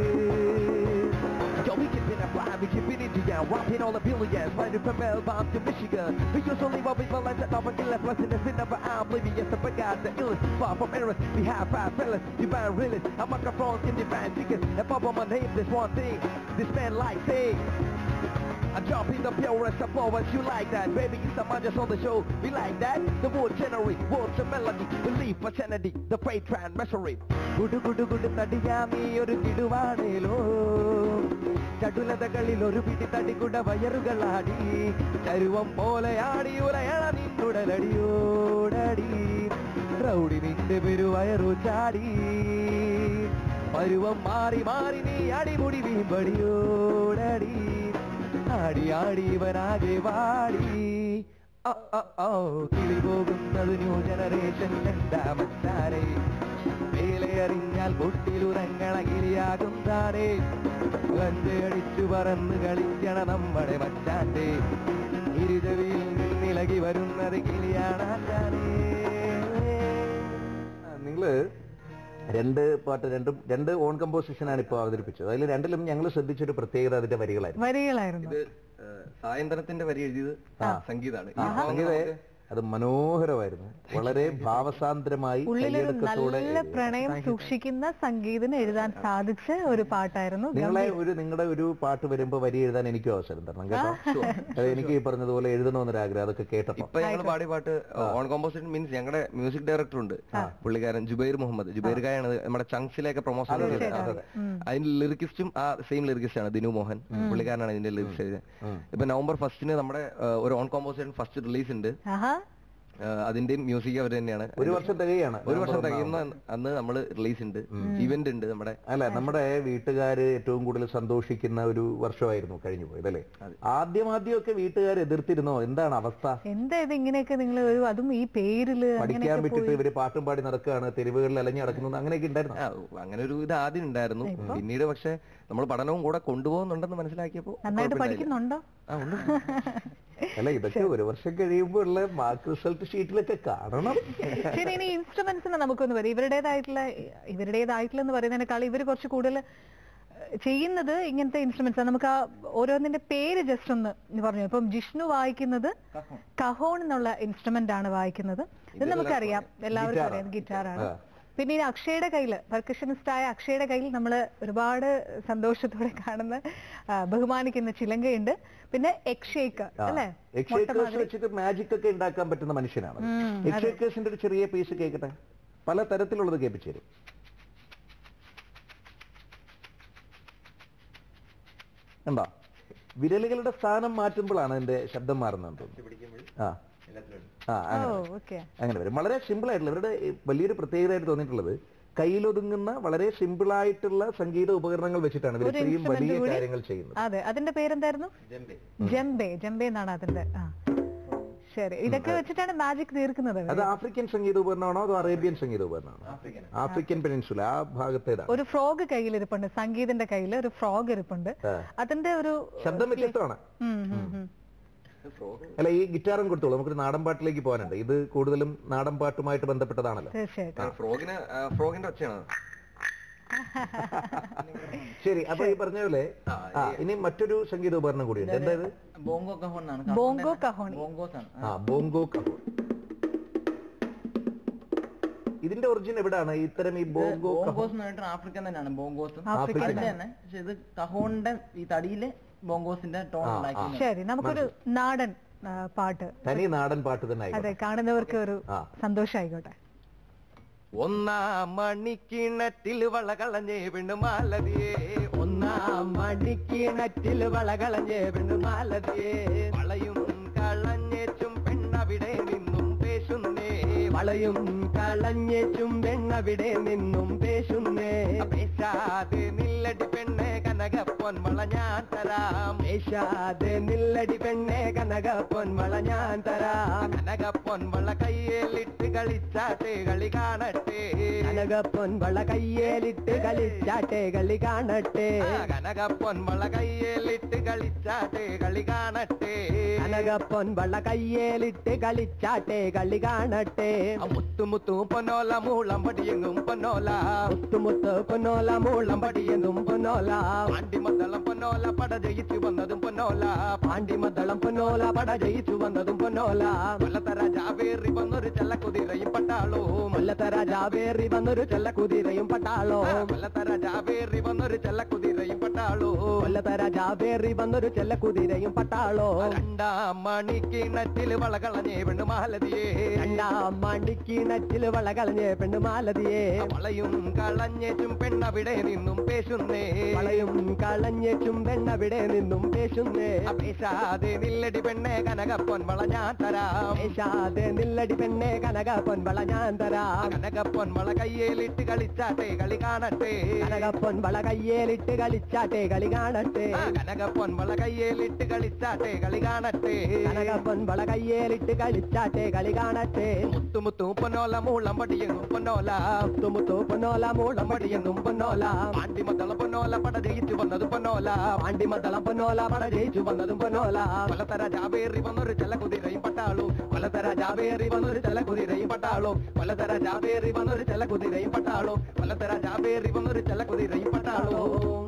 Yo, we keepin' it fly, we keepin' it down, rapping all the billions, riding from Melbourne to Michigan. We usually what we realize that nothing left less than the never oblivious of God, the illest, far from errors. We have five fellas, divine realists, a microphone in divine figures. If I my name, there's one thing, this man like saying. I'm dropping the purest of flowers, you like that Baby, it's the just on the show, we like that The word generate, words and melody Belief for sanity, the faith trend measure it Guddu Guddu Guddu തടിയാമീ ഒരു കിടുവാണേലോ ചടുലതകളിൽ ഒരു പിടി തടികുട വയറുകളാടി ചരുവം പോലെയാടി ഉലയണ നിന്നുടലടിയോടടി റൗഡി നിന്റെ പെരുവയറു ചാടി പരുവം മാറി മാറി നീ അടിമുടി വീമ്പടിയോടടി ആടി ആടി ഇവനാകെ വാടി ഓ, ഓ, ഓ, കിളി പോകുന്നത് ന്യൂ ജനറേഷൻ രണ്ടാമത്താരെ വേലയറിഞ്ഞാൽ പൊട്ടിലുറങ്ങണ കിളിയാകും താനേ അടിച്ചു പറന്ന് കളിക്കണ നമ്മുടെ മച്ചാന്റെ ഇരുചവിയിൽ നിന്നിളകി വരുന്നത് കിളിയാണാക്കാനേ നിങ്ങള് രണ്ട് പാട്ട് രണ്ടും രണ്ട് ഓൺ കമ്പോസിഷനാണ് ഇപ്പോൾ അവതരിപ്പിച്ചത് അതിൽ രണ്ടിലും ഞങ്ങൾ ശ്രദ്ധിച്ചൊരു പ്രത്യേകത അതിന്റെ വരികളായിരുന്നു വരികളായിരുന്നു ഇത് ഏഹ്, സായന്തനത്തിന്റെ വരി എഴുതിയത് സംഗീതാണ് ഈ song സംഗീതേ നമുക്ക് അത് മനോഹരമായിരുന്നു വളരെ ഭാവസാന്ദ്രമായി ഉള്ളിലൊരു കയ്യടക്കത്തോടെ നല്ല എഴുതിയത്. പ്രണയം സൂക്ഷിക്കുന്ന സംഗീതം എഴുതാൻ സാധിച്ച ഒരു പാട്ടായിരുന്നു നിങ്ങളെ ഒരു നിങ്ങളുടെ ഒരു പാട്ട് വരുമ്പോ വരി എഴുതാൻ എനിക്കും അവസരം തരണം കേട്ടോ അത് എനിക്ക് ഈ പറഞ്ഞതുപോലെ എഴുതണമെന്നൊരു ആഗ്രഹം അതൊക്കെ കേട്ടപ്പോ ഇപ്പൊ ഞങ്ങൾ പാടിയ പാട്ട് ഓൺ കോമ്പോസിഷൻ മീൻസ് ഞങ്ങളുടെ മ്യൂസിക് ഡയറക്ടർ ഉണ്ട് പുള്ളിക്കാരൻ ജുബൈർ മുഹമ്മദ് ജുബൈർ ഖായാണ് നമ്മുടെ ചങ്സിലേക്ക് പ്രൊമോഷൻ ചെയ്തത് അതിന്റെ ലിറിക്കിസ്റ്റും ആ സെയിം ലിറിക്കിസ്റ്റ് ആണ് ദിനു മോഹൻ പുള്ളിക്കാരനാണ് ഇതിന്റെ ലിറിക്സ് എഴുതിയത് ഇപ്പൊ നവംബർ ഫസ്റ്റിന് നമ്മുടെ ഏഹ്, ഒരു ഓൺ കോമ്പോസിഷൻ ഫസ്റ്റ് റിലീസ് ഉണ്ട് ആഹാ അതിന്റെയും മ്യൂസിക് അവർ തന്നെയാണ് ഒരു വർഷം തികയാണ് ഒരു വർഷം നവംബർ തികയുന്ന അന്ന് നമ്മൾ റിലീസ് ഉണ്ട് ഇവന്റ് ഉണ്ട് നമ്മുടെ അല്ല നമ്മുടെ വീട്ടുകാര് ഏറ്റവും കൂടുതൽ സന്തോഷിക്കുന്ന ഒരു വർഷമായിരുന്നു കഴിഞ്ഞു പോയത് അല്ലേ ആദ്യം ആദ്യമൊക്കെ വീട്ടുകാർ എതിർത്തിരുന്നോ എന്താണ് അവസ്ഥ എന്താ ഇത് ഇങ്ങനെയൊക്കെ നിങ്ങൾ ഒരു അതും ഈ പേരില് പഠിക്കാൻ അങ്ങനെയൊക്കെ വിട്ടിട്ട് ഇവര് പാട്ടും പാടി നടക്കുകയാണ് തെരുവുകളിൽ അലഞ്ഞു നടക്കുന്നത് അങ്ങനെയൊക്കെ ഉണ്ടായിരുന്നു ആ, അങ്ങനെ ഒരു ഇത് ആദ്യം ഉണ്ടായിരുന്നു പിന്നീട് പക്ഷെ നമ്മൾ പഠനവും കൂടെ കൊണ്ടുപോകുന്നുണ്ടെന്ന് മനസ്സിലാക്കിയപ്പോ നന്നായിട്ട് കുഴപ്പമില്ലായില്ല. പഠിക്കുന്നുണ്ടോ ആ ഉണ്ട് അല്ല ഇതൊക്കെ ഒരു വർഷം കഴിയുമ്പോൾ ഉള്ള മാർക്ക് റിസൾട്ട് ഷീറ്റിലൊക്കെ കാണണം ശരി ഇനി ഇൻസ്ട്രുമെന്റ്സിന് നമുക്കൊന്ന് വരും ഇവരുടേതായിട്ടുള്ള ഇവരുടേതായിട്ടുള്ള എന്ന് പറയുന്നതിനേക്കാൾ ഇവർ കുറച്ച് കൂടുതൽ ഏഹ്, ചെയ്യുന്നത് ഇങ്ങനത്തെ ഇൻസ്ട്രുമെന്റ്സ് നമുക്ക് ആ ഓരോന്നിന്റെ പേര് ജസ്റ്റ് ഒന്ന് പറഞ്ഞു ഇപ്പം ജിഷ്ണു വായിക്കുന്നത് കഹോൺ എന്നുള്ള ഇൻസ്ട്രുമെന്റ് ആണ് വായിക്കുന്നത് ഇത് നമുക്കറിയാം എല്ലാവർക്കും അറിയാം ഗിറ്റാറാണ് ആ. പിന്നെ ഈ അക്ഷയുടെ കയ്യിൽ പെർക്കഷനിസ്റ്റ് ആയ അക്ഷയുടെ കയ്യിൽ നമ്മൾ ഒരുപാട് സന്തോഷത്തോടെ കാണുന്ന ആ, ബഹുമാനിക്കുന്ന ചിലങ്കയുണ്ട് പിന്നെ എക്ഷേക്ക് അല്ലേ എക്സേക്കേഴ്സ് വെച്ചിട്ട് മാജിക് ഒക്കെ ഉണ്ടാക്കാൻ പറ്റുന്ന മനുഷ്യനാണ് എക്സേക്കേഴ്സിന്റെ ഒരു ചെറിയ പീസ് കേൾക്കട്ടെ പല തരത്തിലുള്ളത് കേൾപ്പിച്ചു തരും കണ്ടോ വിരലുകളുടെ സ്ഥാനം മാറ്റുമ്പോഴാണ് അതിന്റെ ശബ്ദം മാറുന്നത് ആ ആ ഓ അങ്ങനെ വരും. ഓക്കെ അങ്ങനെ വരും വളരെ സിമ്പിൾ ആയിട്ടുള്ള ഇവരുടെ ഈ വലിയൊരു പ്രത്യേകതയായിട്ട് തോന്നിയിട്ടുള്ളത് കയ്യിലൊതുങ്ങുന്ന വളരെ സിമ്പിൾ ആയിട്ടുള്ള സംഗീത ഉപകരണങ്ങൾ വെച്ചിട്ടാണ് ഇവർ ഒരു ഇത്രയും instrument വലിയ കൂടി- കാര്യങ്ങൾ ചെയ്യുന്നത് അതെ അതിന്റെ പേരെന്തായിരുന്നു ജംബെ ജംബെ എന്നാണ് അതിന്റെ ആ ശരി ഇതൊക്കെ വെച്ചിട്ടാണ് മാജിക് തീർക്കുന്നത് അത് ഇവര്. ആഫ്രിക്കൻ സംഗീത ഉപകരണമാണോ അതോ അറേബ്യൻ സംഗീത ഉപകരണമാണോ ആഫ്രിക്കൻ പെനിൻസുല ആ ഭാഗത്തേതാണ് ഒരു ഫ്രോഗ് കയ്യിലിരിപ്പുണ്ട് സംഗീതിന്റെ കയ്യിൽ ഒരു ഫ്രോഗ് ഇരിപ്പുണ്ട് ആ. അതിന്റെ ഒരു ശബ്ദം വ്യത്യസ്തമാണ് ഉം, ഉം, ഉം. അല്ല ഈ ഗിറ്റാറും കൊടുത്തോളൂ നമുക്കൊരു നാടൻ പാട്ടിലേക്ക് പോകാനുണ്ട് ഇത് കൂടുതലും നാടൻ പാട്ടുമായിട്ട് ബന്ധപ്പെട്ടതാണല്ലോ തീർച്ചയായിട്ടും ഫ്രോഗിന് ഫ്രോഗിന്റെ ഒച്ചയാണ് ശരി അപ്പൊ ഈ പറഞ്ഞ പോലെ ആ ഇനി മറ്റൊരു സംഗീത ഉപകരണം കൂടിയുണ്ട് എന്തായത് ബോങ്കോ കഹോൺ ആണ് ബോങ്കോ കഹോണി ബോങ്കോസ് ആണ് ആ ബോങ്കോ കഹോൺ ഇതിന്റെ ഒറിജിൻ എവിടാണ് ഇത്തരം ഈ ബോങ്കോ കഹോൺ ബോങ്കോസ് എന്ന് പറഞ്ഞിട്ട് ആഫ്രിക്കൻ തന്നെയാണ് ബോങ്കോസും ആഫ്രിക്കൻ അതിന്റെ തന്നെ പക്ഷെ ഇത് കഹോണിന്റെ ഈ തടിയില് ബോങ്കോസിന്റെ ടോൺ ഉണ്ടാക്കി ശരി നമുക്കൊരു നാടൻ ആ, പാട്ട് തനി നാടൻ പാട്ട് തന്നെ അതെ ആയിക്കോട്ടെ കാണുന്നവർക്ക് ഒരു ആ. സന്തോഷമായിക്കോട്ടെ ഒന്നാം മണിക്കിണറ്റിൽ വളകളഞ്ഞേ പെണ്ണുമാലതിയേ ഒന്നാം മണിക്കിണറ്റിൽ വളകളഞ്ഞേ പെണ്ണുമാലതിയേ വളയും കളഞ്ഞേച്ചും പെണ്ണവിടെ നിന്നും പേശുന്നേ വളയും കളഞ്ഞേച്ചും പെണ്ണവിടെ നിന്നും പേശുന്നേ പേശാതെ നില്ലടി പെണ്ണെ കനകപ്പൊൻ വള ഞാൻ തരാം പേശാതെ നില്ലടി പെണ്ണെ കനകപ്പൊൻ വള ഞാൻ തരാം കനകപ്പൊൻ വള കയ്യേലിട്ട് കളിച്ചാട്ടെ കളി കാണട്ടെ കനകപ്പൊൻ വള കയ്യേലിട്ട് കളിച്ചാട്ടെ കളി കാണട്ടെ കനകപ്പൊൻ വള കയ്യേലിട്ട് കളിച്ചാട്ടെ കളി കാണട്ടെ കനകപ്പൊൻ വള കയ്യേലിട്ട് കളിച്ചാട്ടെ കളി കാണട്ടെ മുത്തുമുത്തു പൊന്നോല മൂളം പടിയെങ്ങും പൊന്നോല മുത്തുമുത്ത് പൊന്നോല മൂളം പടിയെന്നും പൊന്നോല പാണ്ടിമദ്ദളം പൊന്നോല പട ജയിച്ചു വന്നതും പൊന്നോല പാണ്ടിമദ്ദളം പൊന്നോല പട ജയിച്ചു വന്നതും പൊന്നോല കൊല്ലത്തര ജാവേറി വന്നൊരു ചെല്ല കുതിരയും പട്ടാളോ കൊല്ലത്തര ജാവേറി വന്നൊരു ചെല്ല കുതിരയും പട്ടാളോ കൊല്ലത്തര ജാവേറി വന്നൊരു ചെല്ല കുതിരയും പട്ടാളോ കൊല്ലത്തര ജാവേറി വന്നൊരു ചെല്ല കുതിരയും പട്ടാളോ രണ്ടാം മണിക്കിണറ്റിൽ വളകളഞ്ഞേ പെണ്ണു മാലതിയേ രണ്ടാം മണിക്കിണറ്റിൽ വളകളഞ്ഞേ പെണ്ണു മാലതിയേ വളയും കളഞ്ഞേച്ചും പെണ്ണവിടെ നിന്നും പേശുന്നേ വളയും കളഞ്ഞേച്ചും പെണ്ണവിടെ നിന്നും പേശുന്നേ പേശാതെ നില്ലടി പെണ്ണെ കനകപ്പൊൻ വള ഞാൻ തരാം പേശാതെ നില്ലടി പെണ്ണെ കനകപ്പൊൻ വള ഞാൻ തരാം കനകപ്പൊൻ വള കയ്യേലിട്ട് കളിച്ചാട്ടെ കളി കാണട്ടെ കനകപ്പൊൻ വള കയ്യേലിട്ട് കളിച്ചാട്ടെ കളി കാണട്ടെ കനകപ്പൊൻ വള കയ്യേലിട്ട് കളിച്ചാട്ടെ കളി കാണട്ടെ കനകപ്പൊൻ വള കയ്യേലിട്ട് കളിച്ചാട്ടെ കളി കാണട്ടെ മുത്തുമുത്തു പൊന്നോല മൂളം പടിയെന്നും പൊന്നോല മുത്തുമുത്തു പൊന്നോല മൂളം പടിയെന്നും പൊന്നോല പാണ്ടിമദ്ദളം പൊന്നോല പട ജയിച്ചു വന്നതും പൊന്നോല പാണ്ടിമദ്ദളം പൊന്നോല പട ജയിച്ചു വന്നതും പൊന്നോല പലതര ജാവേറി വന്നൊരു ചെല കുതിരയും പട്ടാളു പലതര ജാവേറി വന്നൊരു ചെല കുതിരയും പട്ടാളു പലതര ജാവേറി വന്നൊരു ചെല കുതിരയും പട്ടാളു പലതര ജാവേറി വന്നൊരു ചെല കുതിരയും പട്ടാളു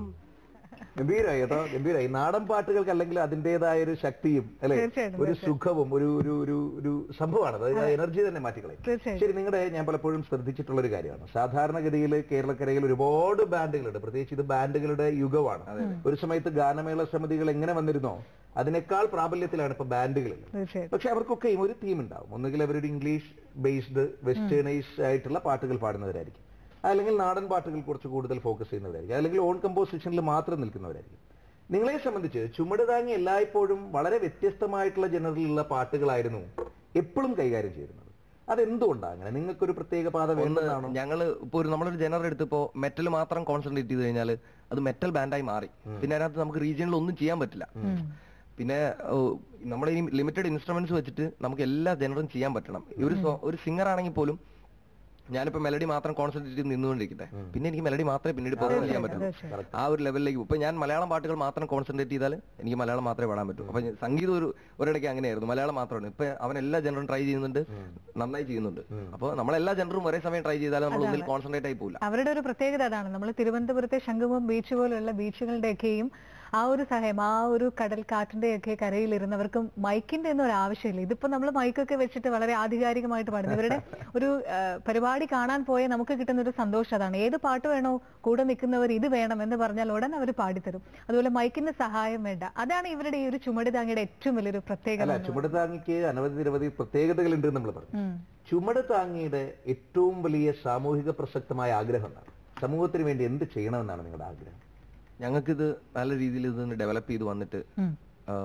ഗംഭീരമായി കേട്ടോ ഗംഭീരമായി നാടൻ പാട്ടുകൾക്ക് അല്ലെങ്കിൽ അതിന്റേതായ ഒരു ശക്തിയും അല്ലെ തീർച്ചയായിട്ടും, ഒരു സുഖവും ഒരു ഒരു ഒരു ഒരു സംഭവമാണ് അതായത് എനർജി തന്നെ മാറ്റിക്കളയും തീർച്ചയായിട്ടും. ശരി നിങ്ങളുടെ ഞാൻ പലപ്പോഴും ശ്രദ്ധിച്ചിട്ടുള്ള ഒരു കാര്യമാണ് സാധാരണഗതിയിൽ കേരളക്കരയിൽ ഒരുപാട് ബാൻഡുകളുണ്ട് പ്രത്യേകിച്ച് ഇത് ബാൻഡുകളുടെ യുഗമാണ് ഒരു സമയത്ത് ഗാനമേള സമിതികൾ എങ്ങനെ വന്നിരുന്നോ അതിനേക്കാൾ പ്രാബല്യത്തിലാണ് ഇപ്പൊ ബാൻഡുകളിൽ തീർച്ചയായിട്ടും പക്ഷെ അവർക്കൊക്കെയും ഒരു തീം ഉണ്ടാവും ഒന്നുകിൽ അവരൊരു ഇംഗ്ലീഷ് ബേസ്ഡ് വെസ്റ്റേണൈസ് ആയിട്ടുള്ള പാട്ടുകൾ പാടുന്നവരായിരിക്കും അല്ലെങ്കിൽ നാടൻ പാട്ടുകൾ കുറച്ച് കൂടുതൽ ഫോക്കസ് ചെയ്യുന്നവരായിരിക്കും അല്ലെങ്കിൽ ഓൺ കമ്പോസിഷനിൽ മാത്രം നിൽക്കുന്നവരായിരിക്കും നിങ്ങളെ സംബന്ധിച്ച് ചുമട് താങ്ങി എല്ലായ്പ്പോഴും വളരെ വ്യത്യസ്തമായിട്ടുള്ള ജനറിലുള്ള പാട്ടുകളായിരുന്നു എപ്പോഴും കൈകാര്യം ചെയ്യുന്നത് അതെന്തുകൊണ്ടാണ് അങ്ങനെ നിങ്ങൾക്കൊരു പ്രത്യേക പാത ഒന്ന് വേണ്ടതാണോ ഞങ്ങള് ഇപ്പൊ ഒരു നമ്മളൊരു ജനറൽ എടുത്ത് ഇപ്പോ മെറ്റൽ മാത്രം കോൺസെൻട്രേറ്റ് ചെയ്ത് കഴിഞ്ഞാൽ അത് മെറ്റൽ ബാൻഡായി മാറി പിന്നെ അതിനകത്ത് നമുക്ക് റീജിയനിൽ ഒന്നും ചെയ്യാൻ പറ്റില്ല പിന്നെ നമ്മൾ ഈ ലിമിറ്റഡ് ഇൻസ്ട്രുമെന്റ്സ് വെച്ചിട്ട് നമുക്ക് എല്ലാ ജനറും ചെയ്യാൻ പറ്റണം ഈ ഒരു സോ- ഒരു സിംഗർ ആണെങ്കിൽ പോലും ഞാനിപ്പോ മെലഡി മാത്രം കോൺസെൻട്രേറ്റ് ചെയ്ത് നിന്നുകൊണ്ടിരിക്കട്ടെ പിന്നെ എനിക്ക് മെലഡി മാത്രമേ പിന്നീട് പെർഫോം ചെയ്യാൻ പറ്റുള്ളൂ ആ ഒരു ലെവലിലേക്ക് ഇപ്പൊ ഞാൻ മലയാളം പാട്ടുകൾ മാത്രം കോൺസെൻട്രേറ്റ് ചെയ്താൽ എനിക്ക് മലയാളം മാത്രമേ പാടാൻ പറ്റൂ അപ്പൊ ഞാൻ- സംഗീതം ഒരു ഒരിടയ്ക്ക് അങ്ങനെയായിരുന്നു മലയാളം മാത്രമാണ് ഇപ്പൊ അവൻ എല്ലാ ജനറും ട്രൈ ചെയ്യുന്നുണ്ട് നന്നായി ചെയ്യുന്നുണ്ട് അപ്പൊ നമ്മളെല്ലാ ജനറും ഒരേ സമയം ട്രൈ ചെയ്താൽ നമ്മൾ ഒന്നിൽ കോൺസെൻട്രേറ്റ് ആയി പോകില്ല അവരുടെ ഒരു പ്രത്യേകത അതാണ് നമ്മൾ തിരുവനന്തപുരത്തെ ശംഖുമുഖം ബീച്ച് പോലുള്ള ബീച്ചുകളുടെയൊക്കെയും ആ ഒരു സഹായം ആ ഒരു കടൽ കാറ്റിന്റെയൊക്കെ കരയിലിരുന്നവർക്ക് മൈക്കിന്റെ ഒന്നും ഒരു ആവശ്യമില്ല ഇതിപ്പോ നമ്മൾ മൈക്കൊക്കെ വെച്ചിട്ട് വളരെ ആധികാരികമായിട്ട് പാടുന്നു ഇവരുടെ ഒരു ആ, പരിപാടി കാണാൻ പോയ നമുക്ക് കിട്ടുന്ന ഒരു സന്തോഷം അതാണ് ഏത് പാട്ട് വേണോ കൂടെ നിൽക്കുന്നവർ ഇത് വേണം എന്ന് പറഞ്ഞാൽ ഉടൻ അവർ പാടിത്തരും അതുപോലെ മൈക്കിന്റെ സഹായം വേണ്ട അതാണ് ഇവരുടെ ഈ ഒരു ചുമട് താങ്ങിയുടെ ഏറ്റവും വലിയൊരു പ്രത്യേകത അല്ല എന്ന് ചുമട് താങ്ങിക്ക് അനവധി നിരവധി പ്രത്യേകതകളുണ്ട് നമ്മൾ പറഞ്ഞു ഉം. ചുമട് താങ്ങിയുടെ ഏറ്റവും വലിയ സാമൂഹിക പ്രസക്തമായ ആഗ്രഹം എന്താണ് സമൂഹത്തിന് വേണ്ടി എന്ത് ചെയ്യണമെന്നാണ് നിങ്ങളുടെ ആഗ്രഹം ഞങ്ങൾക്കിത് നല്ല രീതിയിൽ ഇത് ഡെവലപ്പ് ചെയ്ത് വന്നിട്ട് ഉം.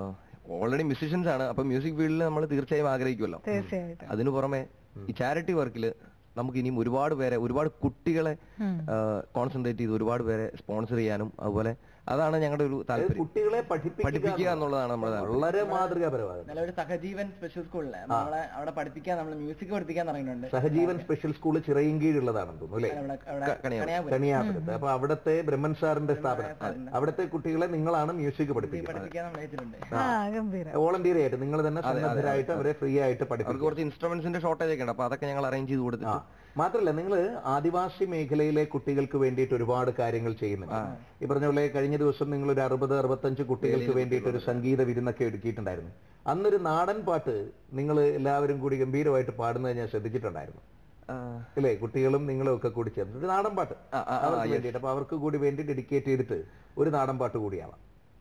ഓൾറെഡി മ്യൂസിഷ്യൻസ് ആണ് അപ്പൊ മ്യൂസിക് ഫീൽഡിൽ നമ്മൾ തീർച്ചയായും ആഗ്രഹിക്കുമല്ലോ തീർച്ചയായിട്ടും അതിനു പുറമെ ഈ ചാരിറ്റി വർക്കിൽ നമുക്ക് ഇനിയും ഒരുപാട് പേരെ ഒരുപാട് കുട്ടികളെ ഉം. കോൺസെൻട്രേറ്റ് ചെയ്ത് ഒരുപാട് പേരെ സ്പോൺസർ ചെയ്യാനും അതുപോലെ അതാണ് ഞങ്ങളുടെ ഒരു അതായത് താല്പര്യം കുട്ടികളെ പഠിപ്പിക്കുക പഠിപ്പിക്കുക എന്നുള്ളതാണ് നമ്മുടെ താല്പര്യം. വളരെ മാതൃകാപരമാണ് നല്ല ഒരു സഹജീവൻ സ്പെഷ്യൽ സ്കൂളില് നമ്മളെ അവിടെ പഠിപ്പിക്കാൻ നമ്മൾ മ്യൂസിക് പഠിപ്പിക്കാൻ തുടങ്ങിയിട്ടുണ്ട് സഹജീവൻ സ്പെഷ്യൽ സ്കൂൾ ചിറയിൻകീഴുള്ളതാണെന്ന് തോന്നുന്നു അല്ലേ അവിടെ അവിടെ ക- കണിയാപുരം. കണിയാപുരം കണിയാപുരത്ത് അപ്പൊ അവിടത്തെ ബ്രഹ്മൻ സാറിന്റെ സ്ഥാപനം അവിടത്തെ കുട്ടികളെ നിങ്ങളാണ് മ്യൂസിക് പഠിപ്പിക്കുന്നത് പഠിപ്പിക്കാൻ നമ്മൾ വെച്ചിട്ടുണ്ട് ആ ഗംഭീരം വോളണ്ടിയർ ആയിട്ട് നിങ്ങൾ തന്നെ സന്നദ്ധരായിട്ട് അവരെ ഫ്രീ ആയിട്ട് അവർക്ക് പഠിപ്പിക്കും കുറച്ച് ഇൻസ്ട്രുമെന്റ്സിന്റെ ഷോർട്ടേജ് ഒക്കെ ഉണ്ട് അപ്പൊ അതൊക്കെ ഞങ്ങൾ അറേഞ്ച് ചെയ്ത് ആ കൊടുത്തിട്ട് മാത്രല്ല നിങ്ങൾ ആദിവാസി മേഖലയിലെ കുട്ടികൾക്ക് വേണ്ടിയിട്ട് ഒരുപാട് കാര്യങ്ങൾ ചെയ്യുന്നുണ്ട് ഈ പറഞ്ഞ പോലെ കഴിഞ്ഞ ദിവസം നിങ്ങൾ ഒരു അറുപത് അറുപത്തഞ്ച് കുട്ടികൾക്ക് വേണ്ടിയിട്ട് ഒരു സംഗീത വിരുന്നൊക്കെ ഒരുക്കിയിട്ടുണ്ടായിരുന്നു അന്നൊരു നാടൻ പാട്ട് നിങ്ങൾ എല്ലാവരും കൂടി ഗംഭീരമായിട്ട് പാടുന്നത് ഞാൻ ശ്രദ്ധിച്ചിട്ടുണ്ടായിരുന്നു ആ, അല്ലേ കുട്ടികളും നിങ്ങളും ഒക്കെ കൂടി ചേർന്ന് ഒരു നാടൻ പാട്ട് ആ, ആ, ആ, അവർക്ക് yes. വേണ്ടിയിട്ട് അപ്പൊ അവർക്ക് കൂടി വേണ്ടി ഡെഡിക്കേറ്റ് ചെയ്തിട്ട് ഒരു നാടൻ പാട്ട് കൂടിയാവാം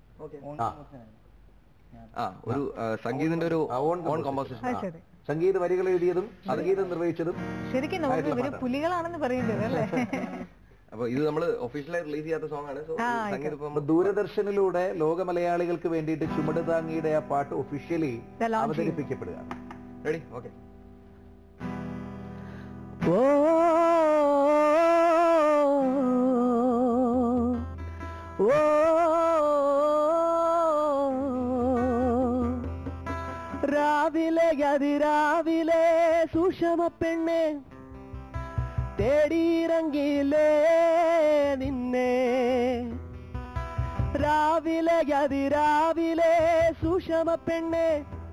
ആ. ആ ഒരു ആ, സംഗീതിന്റെ ഒരു ആ, own ഓൺ composition. കോമ്പോസിഷൻ ആ ശരി സംഗീത വരികൾ എഴുതിയതും സംഗീതം നിർവഹിച്ചതും ശരിക്കും നമുക്ക് ആയിട്ടുള്ള ഇവര് പാട്ടാണ്. പുലികളാണെന്ന് പറയേണ്ടത് അല്ലേ അപ്പൊ ഇത് നമ്മൾ ഒഫീഷ്യലായി റിലീസ് ചെയ്യാത്ത സോങ് ആണ് So, ആ, സംഗീതം ഇപ്പം അപ്പൊ ദൂരദർശനിലൂടെ ലോക മലയാളികൾക്ക് വേണ്ടിയിട്ട് ചുമട് താങ്ങിയുടെ ആ പാട്ട് ഒഫീഷ്യലി ദാ launch ചെയ്യും. അവതരിപ്പിക്കപ്പെടുകയാണ് റെഡി ഓക്കെ രാവിലെ അതിരാവിലെ സുഷമ പെണ്ണെ തേടിയിറങ്ങിയില്ലേ നിന്നെ രാവിലെ അതിരാവിലെ സുഷമ പെണ്ണെ